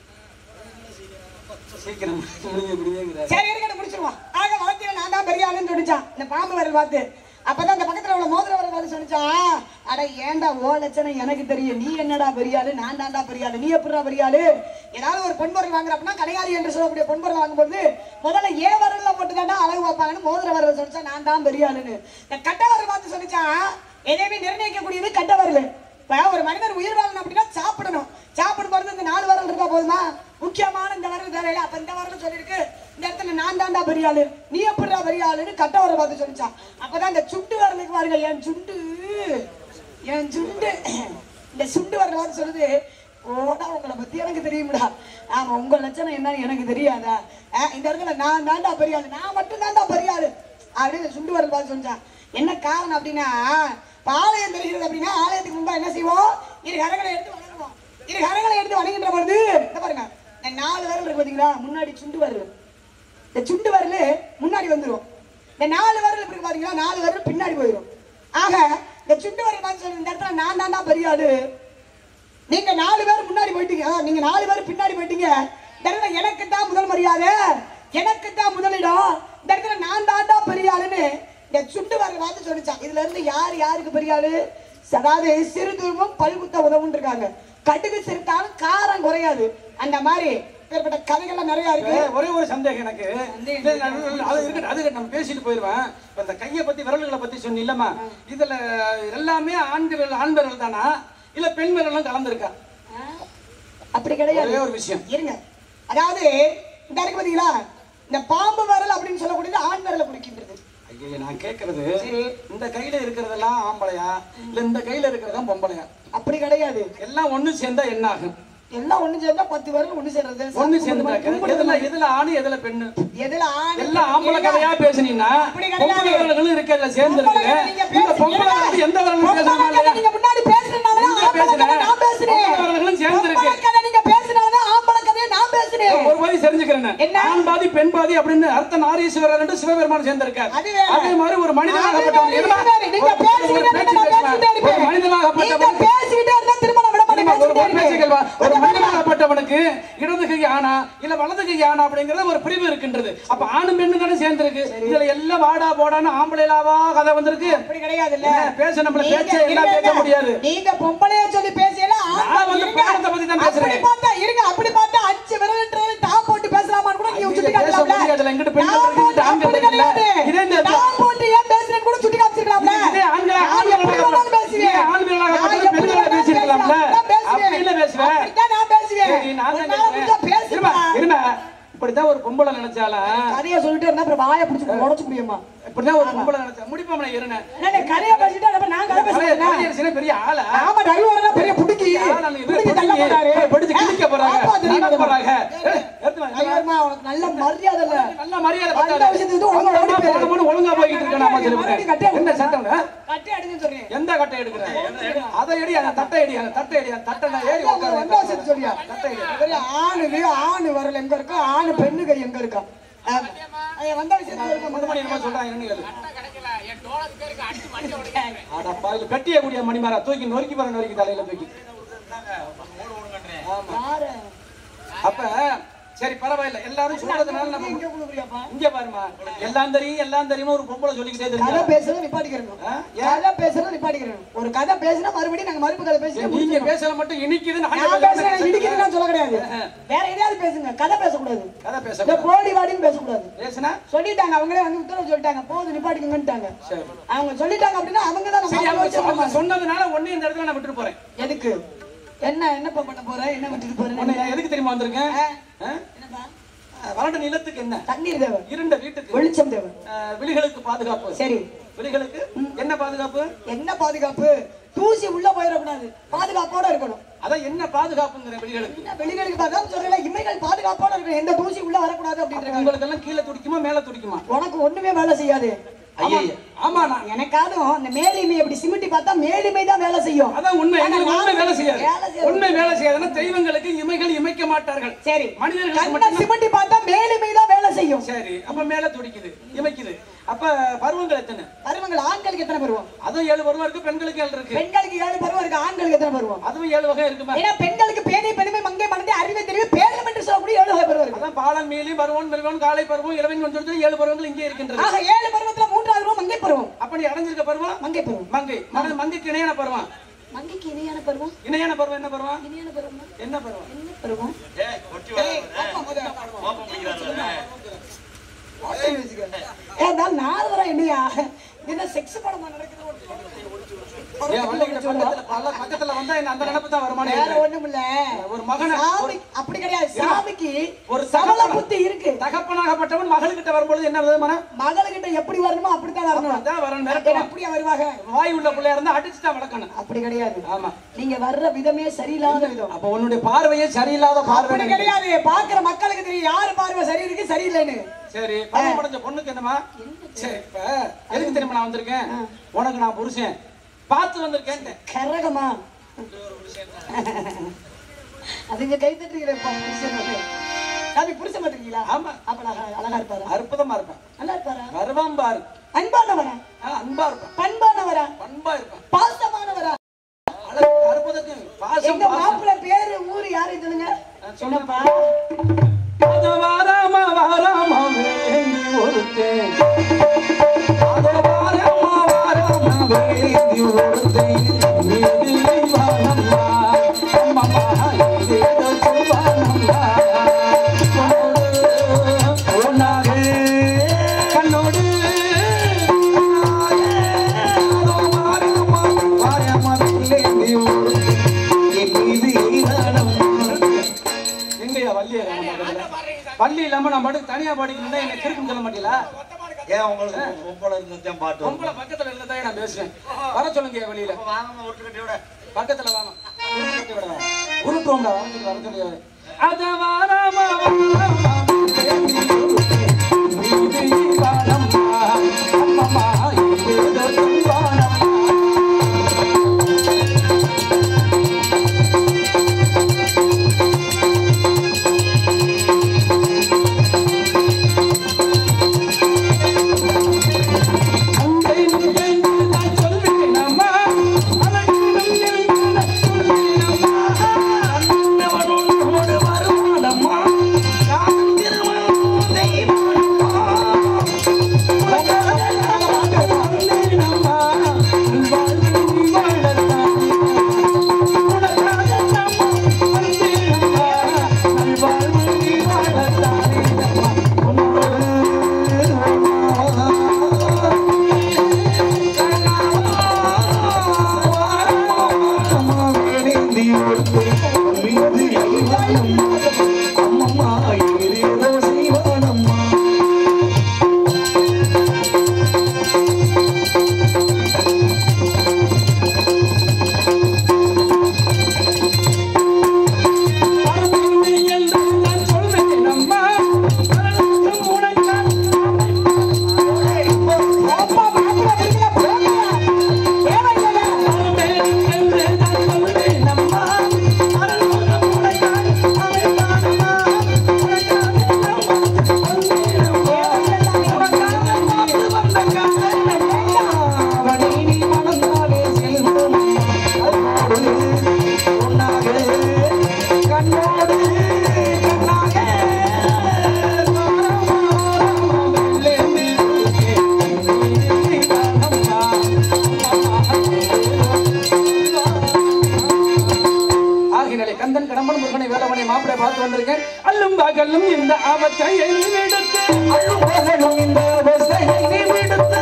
சீக்கிரம் முடிங்க முடியுங்கிற சரி இருக்கட்டும் முடிச்சிருவான் ஆக வளர்த்தியில நான் தான் பெரிய ஆளுன்னு சொல்லிச்சான் இந்த பாம்பு வரல் பார்த்து அப்பதான் அந்த பக்கத்துல உள்ள மோதிர வரல் பார்த்து சொல்லிச்சான் அட ஏன்டா ஓ லட்சணம் எனக்கு தெரியும் நீ என்னடா பெரிய ஆளு நான் தான்டா பெரிய ஆளு நீ எப்படிடா பெரிய ஆளு ஏதாவது ஒரு பொன்பொருள் வாங்குறப்பனா கடையாளி என்று சொல்லக்கூடிய பொன்பொருள் வாங்கும்போது முதல்ல ஏ வரல்ல போட்டு தாண்டா அளவு வைப்பாங்கன்னு மோதிர வரல் சொல்லிச்சா நான் தான் பெரிய ஆளுன்னு இந்த கட்ட வரல் பார்த்து சொல்லிச்சான் எதையுமே நிர்ணயிக்கக்கூடியது கட்ட வரல் இப்ப ஒரு மனிதர் உயிர் வாழணும் அப்படின்னா சாப்பிடணும் சாப்பிடும் பொழுது இந்த நாலு வரல் இருக்கா போதுமா முக்கியமான இந்த வரல் தேவையில்ல அப்ப இந்த வரல் சொல்லிருக்கு இந்த இடத்துல நான் தாண்டா பெரிய ஆளு நீ எப்படிடா பெரிய ஆளுன்னு கட்ட வரல் பார்த்து சொல்லிச்சான் அப்பதான் இந்த சுண்டு வரலுக்கு பாருங்க என் சுண்டு என் சுண்டு இந்த சுண்டு வரல பார்த்து சொல்லுது ஓடா உங்களை பத்தி எனக்கு தெரியும்டா ஆமா உங்க லட்சணம் என்னன்னு எனக்கு தெரியாதா ஆ, இந்த இடத்துல நான் தாண்டா பெரிய ஆளு நான் மட்டும் தாண்டா பெரிய ஆளு அப்படின்னு இந்த சுண்டு வரல் பார்த்து சொல்லிச்சான் என்ன காரணம் அப்படின்னா இப்ப ஆலயம் தெரிகிறது அப்படின்னா ஆலயத்துக்கு முன்பா என்ன செய்வோம் இரு கரங்களை எடுத்து வணங்குவோம் இரு கரங்களை எடுத்து வணங்குகின்ற பொழுது இந்த பாருங்க இந்த நாலு விரல் இருக்கு பாத்தீங்களா முன்னாடி சுண்டு வரல் இந்த சுண்டு வரல் முன்னாடி வந்துரும் இந்த நாலு வரல் இருக்கு பாத்தீங்களா நாலு வரல் பின்னாடி போயிடும் ஆக இந்த சுண்டு வரல் பார்த்து சொல்லி இந்த இடத்துல நான் தாண்டா பெரிய ஆளு நீங்க நாலு பேர் முன்னாடி போயிட்டீங்க அதான் நீங்க நாலு பேர் பின்னாடி போயிட்டீங்க இந்த இடத்துல எனக்கு தான் முதல் மரியாதை எனக்கு தான் முதலிடம் இந்த இடத்துல நான் தாண்டா பெரிய ஆளுன்னு இந்த சுண்டு வர பார்த்து சொல்லிச்சான் இதுல இருந்து யார் யாருக்கு பெரிய ஆளு அதாவது சிறு துருவம் பல்குத்த உதவுன்னு இருக்காங்க கடுகு சிறுத்தாலும் காரம் குறையாது அந்த மாதிரி இப்பேற்பட்ட கதைகள்லாம் நிறைய இருக்கு ஏய், ஒரே ஒரு சந்தேகம் எனக்கு இல்ல, இல்ல, இல்ல, அது இருக்கட்டும் அது இருக்கட்டும், நம்ம பேசிட்டு போயிருவேன் இப்ப இந்த கையை பத்தி விரல்களை பத்தி சொன்னில்லம்மா இதுல எல்லாமே ஆண் விரல் ஆண் விரல் தானா இல்ல பெண் விரலும் கலந்துருக்கா அப்படி கிடையாது ஒரே ஒரு விஷயம் இருங்க அதாவது இந்த இருக்கு பாத்தீங்களா இந்த பாம்பு வரல் அப்படின்னு சொல்லக்கூடியது ஆண் விரலை குறிக்கின்றது ஐயோ நான் கேக்குறது இந்த கையில இருக்கிறதெல்லாம் ஆம்பளையா இல்ல இந்த கையில இருக்கிறதா பொம்பளையா அப்படி கிடையாது எல்லாம் ஒண்ணு சேர்ந்தா என்ன ஆகும் எல்லாம் ஒண்ணு சேர்ந்தா பத்து பேரும் ஒண்ணு சேர்றது ஒண்ணு சேர்ந்துட்டாக்க எதுல எதுல ஆணு எதுல பெண்ணு எதுல ஆண் எல்லாம் ஆம்பளை கதையா பேசுனீங்கன்னா அப்படி கிடையாது. பொம்பளை விரல்களும் இருக்கிறதுல சேர்ந்து இருக்குது நீங்க இந்த பொம்பளை பேசுறீங்க. வந்து எந்த விரலும் பொம்பளை பேசுறாங்க கதை நீங்க முன்னாடி பேசுனதுனால தான் நீங்க ஆம்பளை கதை பேசுன. நான் பேசுனேன். பொம்பளை விரல்களும் சேர்ந்து இருக்கு. பொம்பளை கதை நீங்க பேசுனதுனால தான் ஆம்பளை கதையை நான் பேசுனேன். ஒரு பாதி தெரிஞ்சுக்கிறேன் என்ன? ஆண் பாதி பெண் பாதி அப்படின்னு அர்த்த நாரீஸ்வரர் என்று சிவபெருமான் சேர்ந்திருக்கார் அது வேற. அதே மாதிரி ஒரு அது மனிதனாகப்பட்டவன் வேற, எதுமா? இது வேற. நீங்க ஒரு- ஒரு பேசிக்கிட்டே பேச்சு இருந்தா நான் பேசுமா? பேசிக்கிட்டே ஒரு இருப்பேன். நீங்க மனிதனாகப்பட்டவன் பேசிக்கிட்டே இருந்தா திருமணம் விட மாட்டேன், ஒரு பேசிக்கிட்டே பேச்சு இருப்பேன். கேள்வா? ஒரு மனிதனாகப்பட்டவனுக்கு இடது கை ஆனா இல்ல வலது கை ஆனா அப்படிங்கறது ஒரு பிரிவு இருக்கின்றது அப்ப ஆணும் பெண்ணு தானே சேர்ந்திருக்கு இதுல எல்லாம் வாடா போடான்னு ஆம்பளைலாவா கதை வந்திருக்கு அப்படி கிடையாதுல்ல. என்ன, பேச நம்மள நீங்க பேச்சே எல்லாம் இருங்க, பேச முடியாது நீங்க பொம்பளைய சொல்லி பேசல நான் வந்து பிராணத்தை பத்தி தான் பேசுறேன். அப்படி பார்த்தா இருங்க அப்படி பார்த்தா அஞ்சு விரல்ன்றது டாப் போட்டு பேசலாமான்னு கூட நீங்க நீங்க சுட்டி பேச காட்டலாம்ல முடியாதுல்ல, இங்கிட்டு பெண்கள் டாப் இருக்கு, போட்டு ஆண்கள் அப்படி இருக்குல்ல. கிடையாது. இதே இந்த டாப் போட்டு ஏன் பேசுறேன்னு கூட சுட்டி காமிச்சிருக்கலாம்ல இதே ஆண்களா- நான் ஆண்களா எப்படி இருக்கலாம். வேணாலும் பேசுவேன். இதே ஆண்களாக நான் இருந்தாலும் எப்படி பெண்களோட வேணாலும் பேசியிருக்கலாம்ல. பேசுவேன். நான் அப்படி இல்ல பேசுவேன். அப்படித்தான் நான் பேசுவேன் சரி, நான் தான் உன்னால முடிஞ்சா கேட்கிறேன். இருமா, பேசுமா இருமா. இப்படித்தான் ஒரு பொம்பளை நினைச்சாலும் கதையை சொல்லிட்டு இருந்தா அப்புறம் வாயை பிடிச்சு உடச்சு முடியுமா இப்படிதான் ஒரு பொம்பளை நினைச்சா முடிப்போம்ல இருன என்ன கதையை பேசிட்டு அப்புறம் நான் கதை பேசுறேன் பெரிய ஆளா ஆமா டிரைவர் தான் பெரிய புடுக்கி யார் அந்த இவரை புடுக்கி தள்ள பிடிச்சி, போறாரு இவரை பிடிச்சு கிழிக்க போறாங்க. காப்பாத்து நடக்க நீ போறாங்க. ஏய், எடுத்து வா, எடுத்து வா. டிரைவர்மா உனக்கு நல்ல மரியாதை இல்ல நல்ல மரியாதை அந்த பத்தாது. விஷயத்துக்கு வந்து ஒழுங்கா ஓடி போயிரு. போனோம்னு ஒழுங்கா போய்கிட்டு இருக்கேன் நாம சில மறுபடியும் பேர். கட்டை என்ன சட்டம் ஆ? கட்டி அடிச்சு சொல்றேன் எந்த கட்டை எடுக்கிற அதை எடி அந்த தட்டை எடி அந்த தட்டை எடி அந்த தட்டை நான் ஏறி உட்காரு வந்தா சேர்த்து சொல்லியா தட்டை எடி பெரிய ஆணுக்கு ஆணு வரல எங்க இருக்கா ஆணு பெண்ணு கை எங்க இருக்கா ஆமா. ஐயா, வந்த விஷயத்துக்கு வருமா? முத மணி என்னமோ சொல்றாங்க என்னன்னு கேளு அட பாவில கட்டிய கூடிய மணிமாரா தூக்கி நொறுக்கி பாரு நொறுக்கி தலையில தூக்கி ஆமா யாரு? அப்ப சரி பரவாயில்ல எல்லாரும் சொல்றதுனால நம்ம எங்க குடுக்குறியாப்பா? இங்க பாருமா எல்லாம் தெரியும் எல்லாம் தெரியுமா ஒரு பொம்பளை சொல்லிக்கிட்டே கதை தெரியும் பேசுறத நிப்பாட்டிக்கிறணும் ஆ? ஏன்? கதை பேசுறத நிப்பாட்டிக்கிறணும் ஒரு கதை பேசினா மறுபடியும் நாங்க மறுப்பு கதை பேசி நீங்க பேசல மட்டும் இனிக்குது நான் நான் பேசுறேன் இடிக்கிறது நான் சொல்ல கிடையாது வேற எதையாவது பேசுங்க கதை பேசக்கூடாது கதை பேச இந்த போடி வாடின்னு பேசக்கூடாது பேசுனா சொல்லிட்டாங்க அவங்களே வந்து உத்தரவு சொல்லிட்டாங்க போது நிப்பாட்டிக்கங்கன்ட்டாங்க சரி அவங்க சொல்லிட்டாங்க அப்படின்னா அவங்க தான் சரி நம்ம அவங்க வச்சு சொ- அவங்க நம்ம- சொன்னதுனால ஒண்ணு இந்த இடத்துல நான் விட்டுட்டு போறேன் எதுக்கு என்ன என்னப்பா பண்ண போற என்ன விட்டுட்டு போற உன்னை நான் எதுக்கு தெரியுமா வந்திருக்கேன் ஆ? என்னப்பா ஆ, வறண்ட நிலத்துக்கு என்ன தண்ணீர் தேவை இருண்ட வீட்டுக்கு வெளிச்சம் தேவை ஆ, விழிகளுக்கு பாதுகாப்பு சரி விழிகளுக்கு என்ன பாதுகாப்பு என்ன பாதுகாப்பு தூசி உள்ள போயிடக்கூடாது பாதுகாப்போட இருக்கணும் அதான் என்ன பாதுகாப்புங்கிற விழிகளுக்கு என்ன வெளிகளுக்கு பார்த்தா சொல்லல இமைகள் பாதுகாப்போட இருக்கணும் எந்த தூசி உள்ள வரக்கூடாது அப்படின்றாங்க உங்களுக்கு எல்லாம் கீழே துடிக்குமா மேல துடிக்குமா உனக்கு ஒண்ணுமே வேலை செய்யாது ஐயே ஆமா நான் எனக்காதும் அந்த மேலிமை அப்படி சிமிட்டி பார்த்தா மேலிமை தான் வேலை செய்யும் அதான் உண்மை ஆனா எங்களுக்கு உண்மை நான் வேலை செய்யாது வேலை செய்யாது. உண்மை வேலை செய்யாதுன்னா தெய்வங்களுக்கு இமைகள் இமைக்க மாட்டார்கள் சரி மனிதர்களுக்கு கண்ணை மட்டும் சிமிட்டி பார்த்தா மேலிமை தான் வேலை செய்யும் சரி அப்ப மேல துடிக்குது இமைக்குது அப்ப பருவங்கள் எத்தனை பருவங்கள் ஆண்களுக்கு எத்தனை பருவம் அதுவும் ஏழு பருவம் இருக்கு பெண்களுக்கு ஏழு இருக்கு பெண்களுக்கு ஏழு பருவம் இருக்கு ஆண்களுக்கு எத்தனை பருவம் அதுவும் ஏழு வகை இருக்குமா ஏன்னா பெண்களுக்கு பேதை பெருமை மங்கை மனதை அறிவை தெரிவு பேரம் என்று சொல்லக்கூடிய ஏழு வகை பருவம் இருக்கு அதான் பாலன் மீலி பருவம் மெருவன் காலை பருவம் இளவன் கொஞ்சம் ஏழு பருவங்கள் இங்கே இருக்கின்றது ஆக ஏழு பருவத்துல மூன்றாவது பருவம் மங்கை பருவம் அப்படி அடைஞ்சிருக்க பருவம் மங்கை பருவம் மங்கை மன- மங்கைக்கு இணையான பருவம் மங்கைக்கு இணையான பருவம் இணையான பருவம் என்ன பருவம் இணையான பருவம் என்ன பருவம் என்ன பருவம் ஏதா நாலு வர என்னையா என்ன செக்ஸ் படமா நடக்குது ஏன் வள்ளிக்கிட்ட பக்கத்துல பல பக்கத்துல வந்தா என்ன அந்த நினைப்பு தான் வருமானே வேற ஒண்ணும் இல்ல ஒரு மகனை சாமி அப்படி கிடையாது சாமிக்கு ஒரு ஒரு சமல தகப்பன- புத்தி இருக்கு தகப்பனாகப்பட்டவன் மகள்கிட்ட வரும்பொழுது என்ன விதமான மகளுக்கிட்ட எப்படி வரணுமோ அப்படித்தான் வரணும் அதான் வரணும் ஏன்னா மிரட்டணும் அப்படியா வருவாங்க வாய் உள்ள பிள்ளையா இருந்தா அடிச்சு தான் வளர்க்கணும் அப்படி கிடையாது ஆமா நீங்க வர்ற விதமே சரியில்லாத விதம் அப்ப உன்னுடைய பார்வையே சரியில்லாத பார்வை அப்படி கிடையாது பாக்குற மக்களுக்கு தெரியும் யாரு பார்வை சரி இருக்கு சரியில்லைன்னு சரி பருவம் அடைஞ்ச பொண்ணுக்கு என்னமா சரி இப்ப எதுக்கு தெரியுமா நான் வந்திருக்கேன் உனக்கு நான் புருஷன் பார்த்து வந்திருக்கேன் கரகமா அதுங்க கை தட்டுறீங்களேப்பா புருஷன் வந்து. சாமி புருஷன் மாட்டீங்களா ஆமா அப்ப அழகா அழகா இருப்பாரா அற்புதமா இருப்பேன் நல்லா இருப்பாரா கர்வம் பாரு அன்பானவரா ஆ, அன்பா இருப்பேன் பண்பானவரா பண்பா இருப்பேன் பாசமானவரா அழகு அற்புதத்துக்கு பாசம் எங்க பாசம் மாப்பிள்ளை பேரு ஊரு யாரு சொல்லுங்க சொன்னப்பா அது வாராம வாராம வேண்டி ஒருத்தன் அது வாராம வாராம வேண்டி ஒருத்தன் நீதிலை வாழம்மா அம்மம்மா ஏதோ சொல்வானம்மா உன்னோடு ஒன்னாக கண்ணோடு அதோ வாராம வாராம வேண்டி ஒருத்தன் என் நீதிலை வாழம்மா எங்கய்யா வள்ளியா பள்ளி இல்லாம நான் பாட்டுக்கு தனியா படிக்கணும்னா என்ன கிறுக்குன்னு சொல்ல மாட்டீங்களா ஏன் உங்களுக்கு பொம்பளை இருந்துதான் பாட்டு உங்களை பக்கத்துல இருந்ததா நான் பேசுறேன் வர சொல்லுங்க வெளியில வாங்க ஒட்டுக்கட்டியோட பக்கத்துல வாங்க உள்ள கட்டி விடுறேன். உருட்டுவோம்டா வர தெரியாது அத வாராமா வாராமா இது வானம்மா அம்மம்மா இது வானம்மா அங்கே நின்று நான் சொல்வேன் அம்மா அழகினம் என்று நான் சொல்வேன் அம்மா அண்ணவனோடு வருவானம்மா நான் திருமணம் செய்வானம்மா வந்தேனம்மா வாழ்வில் நீ வாழத்தான் உனக்காக அம்மா வந்தேனம்மா வாழ்வில் நீ வாழத்தான் அப்பா மாப்பிள்ளை வீட்டுல போங்க. தேவையில்லை. கண்ணோடு கண்ணாக ஆகினாலே கந்தன் கடம்பன் முருகனை வேலவனை மாப்பிளை பார்த்து வந்திருக்கேன் அல்லும் பகலும் இந்த ஆபத்தை எடுத்து அல்லும் பகலும் இந்த ஆபத்தை எடுத்து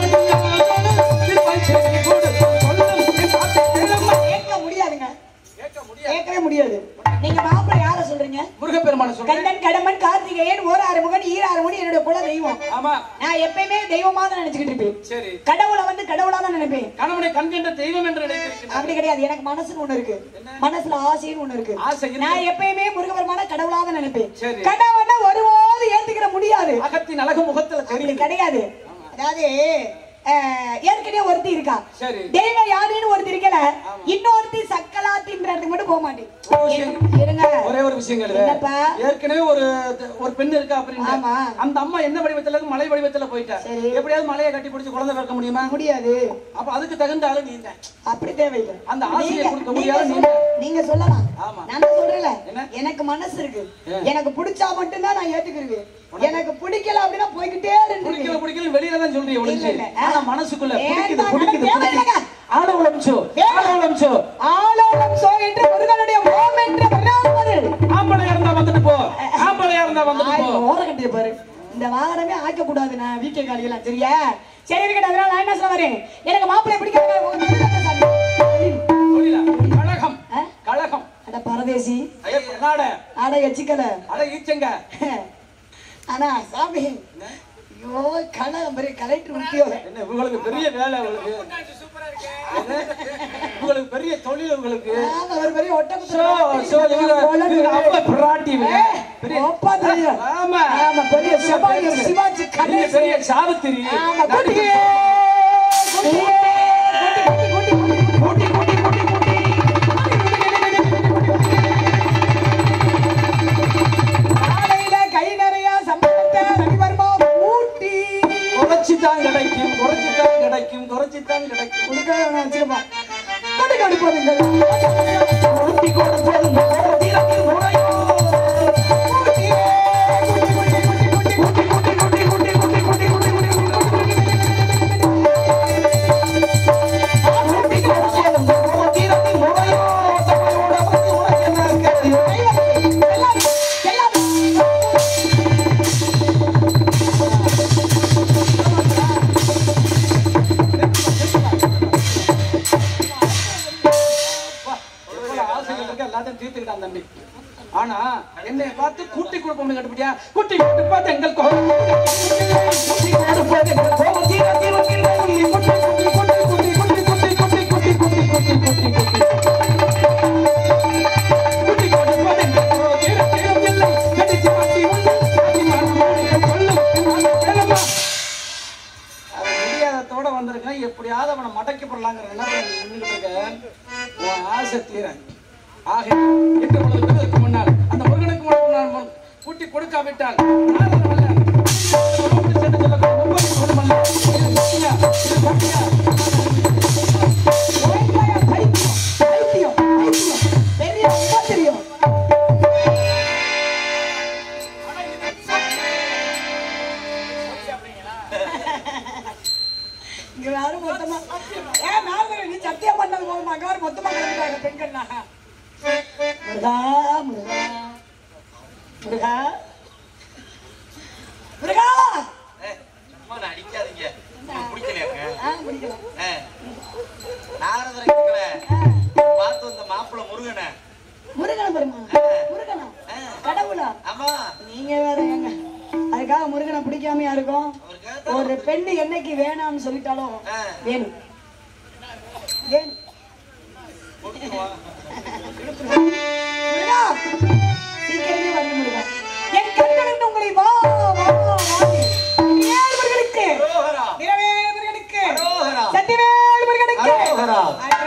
திருப்பச்சேரி கொடுத்து சொல்லும் பாட்டு கேட்க முடியாதுங்க கேட்கவே முடியாது நீங்க மாப்பிள்ளை யார சொல்றீங்க முருகப்பெருமான சொல்றேன் கண்ணன் கடம்பன் கார்த்திகேயன் ஓர் ஆறு முகன் ஈராறு முடி என்னுடைய குல தெய்வம் ஆமா நான் எப்பயுமே தெய்வமா தான் நினைச்சுக்கிட்டு இருப்பேன் சரி கடவுளை வந்து கடவுளா தான் நினைப்பேன் கணவனை கண்கின்ற தெய்வம் என்று நினைத்திருக்கிறார் அப்படி கிடையாது எனக்கு மனசுன்னு ஒண்ணு இருக்கு மனசுல ஆசைன்னு ஒண்ணு இருக்கு ஆசை இருக்கு. நான் எப்பயுமே முருகபெருமான கடவுளா தான் நினைப்பேன் சரி. கடவுளை ஒருபோது ஏத்துக்கிற முடியாது அகத்தின் அழகு முகத்துல அப்படி தெரியும் கிடையாது அதாவது அஹ், ஏற்கனவே ஒருத்தி இருக்கா சரி. தெய்வ யாருன்னு ஒருத்தி இருக்கல இன்னொருத்தி சக்கலாத்தின்ற இடத்துக்கு மட்டும் போக மாட்டேன் ஓ, சரி. இருங்க ஒரே ஒரு விஷயம் கேளு என்னப்பா? ஏற்கனவே ஒரு ஒரு பெண் இருக்கா அப்படின்னு ஆமா. அந்த அம்மா என்ன வடிவத்துல இருக்கு மலை வடிவத்துல போயிட்டா சரி. எப்படியாவது மலையை கட்டி பிடிச்சு குழந்தை பிறக்க முடியுமா முடியாது அப்ப அதுக்கு தகுந்த ஆளு நீ தான் அப்படி தேவையில்லை அந்த ஆசையை நீங்க- கொடுக்க நீங்க முடியாது சொல்ல- நீங்க சொல்லலாம் ஆமா. நான் தான் சொல்றேன்ல என்ன? எனக்கு மனசு இருக்கு ஏ. எனக்கு பிடிச்சா மட்டும்தான் நான் ஏத்துக்கிருவேன் எனக்கு பிடிக்கல அப்படின்னா போய்கிட்டே பிடிக்கல இருந்து பிடிக்கல வெளியில தான் சொல்றீங்க இல்ல, ஒளிஞ்சு இல்ல. ஆனா மனசுக்குள்ள ஏன் பிடிக்குது தான் பிடிக்குது தேவை பிடிக்குது இல்லைங்க. ஆளவளம்சோ ஆளவளம்சோ ஆலோலம் சோ என்று முருகனுடைய ஓம் என்ற வராமல் ஆம்பளையா இருந்தா வந்துட்டு போ ஆம்பளையா இருந்தா வந்துட்டு போ ஓர கட்டிய பாரு இந்த வாகனமே ஆக்க கூடாது நான் வீக்கே காலியெல்லாம் சரியா சரி இருக்கட்டும் அதனால நான் என்ன சொல்ல வரேன் எனக்கு மாப்பிள்ளை பிடிக்காத உங்க வீட்டுல சாமி. தொழிலா? கழகம் ஆ? கழகம் அட பரதேசி ஐயா, நாட அட எச்சிக்கல அட ஈச்சங்க ஆனா சாமி ஐயோ கலகம் பெரிய கலெக்டர் உத்தியோகம் என்ன இவங்களுக்கு பெரிய வேலை இவங்களுக்கு என்ன? இவங்களுக்கு பெரிய தொழில் இவங்களுக்கு ஆமா ஒரு பெரிய சோ, சோ, இவங்க இவங்க அப்பா பிராட்டி இவங்க. பெரிய அப்பா தெரியும். ஆமா ஆமா, பெரிய சிவாஜி, சிவாஜி பெரிய கணேசன். பெரிய சாவித்திரி ஆமா, குட்டியே, குட்டியே, குட்டி, குட்டி, குட்டி, குட்டி, குட்டி. காலையில கை நிறைய சம்பளத்தை ரவிவர்மா ஊட்டி குறைச்சித்தான் கிடைக்கும் குறைச்சித்தான் கிடைக்கும் குறைச்சித்தான் கிடைக்கும் கொடுக்க வேணாம் வச்சுக்கப்பா கொண்டு கொடுப்பதுங்கள் ஊட்டி கொடுப்பது மோதிரத்து முறையோ. ஊட்டியே, குட்டி, குட்டி, குட்டி, குட்டி, குட்டி, குட்டி, குட்டி, குட்டி, குட்டி, குட்டி, குட்டி, குட்டி, குட்டி, ஊட்டி கொடுப்பது மோதிரத்து முறையோ. தமிழோட வந்து உனக்கு என்ன தெரியும்? எல்லாரும், எல்லாரும். எவ்வளவு ஆசைகள் இருக்கு எல்லாத்தையும் தீர்த்துக்கிட்டான் தம்பி ஆனா என்னை பார்த்து கூட்டி கொடுப்போம்னு கட்டுப்பிட்டியா கூட்டி கொடுப்பது எங்கள் கோபம் கூட்டி கொடுப்பது எங்கள் கோபம் தீர தீரத்தில் கூட்டி கூட்டி கூட்டி கூட்டி கூட்டி கூட்டி கூட்டி கூட்டி கூட்டி கூட்டி கூட்டி கூட்டி என்ன பண்ண நின்னுகிட்டு இருக்க உன் ஆசை தீர ஆக எட்டு பொழுது விடுவதற்கு முன்னால் அந்த முருகனுக்கு முன்னால் முன் கூட்டி கொடுக்காவிட்டால் நாரதன் அல்ல. அப்படி சென்று சொல்லக்கூடிய ஒவ்வொரு குடும்பமல்ல. இது சத்தியா, இது சத்தியா. பைத்தியம், பைத்தியம், பைத்தியம். பெரிய ரொம்ப தெரியும் இங்க யாரும் மொத்தமா ஏன் நாரதர் நீ சத்தியம் பண்ணது போதுமா அங்க யாரும் மொத்தமா கிளம்பிட்டாங்க பெண்கள்னா முருகா முருகா முருகா முருகா ஏய், சும்மா நான் அடிக்காதீங்க உங்களுக்கு பிடிக்கலையாங்க ஆ முடிக்கலாம் ஆ. நாரதரை கேட்கல பார்த்து வந்த மாப்பிள்ளை முருகனை முருகனை பெருமா முருகனா ஆ. கடவுளா ஆமா நீங்க வேற ஏங்க அதுக்காக முருகனை பிடிக்காமையா இருக்கும் அவர் கேட்டா ஒரு பெண்ணு என்னைக்கு வேணாம்னு சொல்லிட்டாலும் ஆ. வேணும் வேணும் கொடுத்துருவா. முருகா சீக்கிரமே வரணும் முருகா என் கண்களில் உங்களை வா வா வா ஏழு முருகனுக்கு அரோகரா. இரவேல் முருகனுக்கு அரோகரா. சத்திவேல் முருகனுக்கு அரோகரா. அட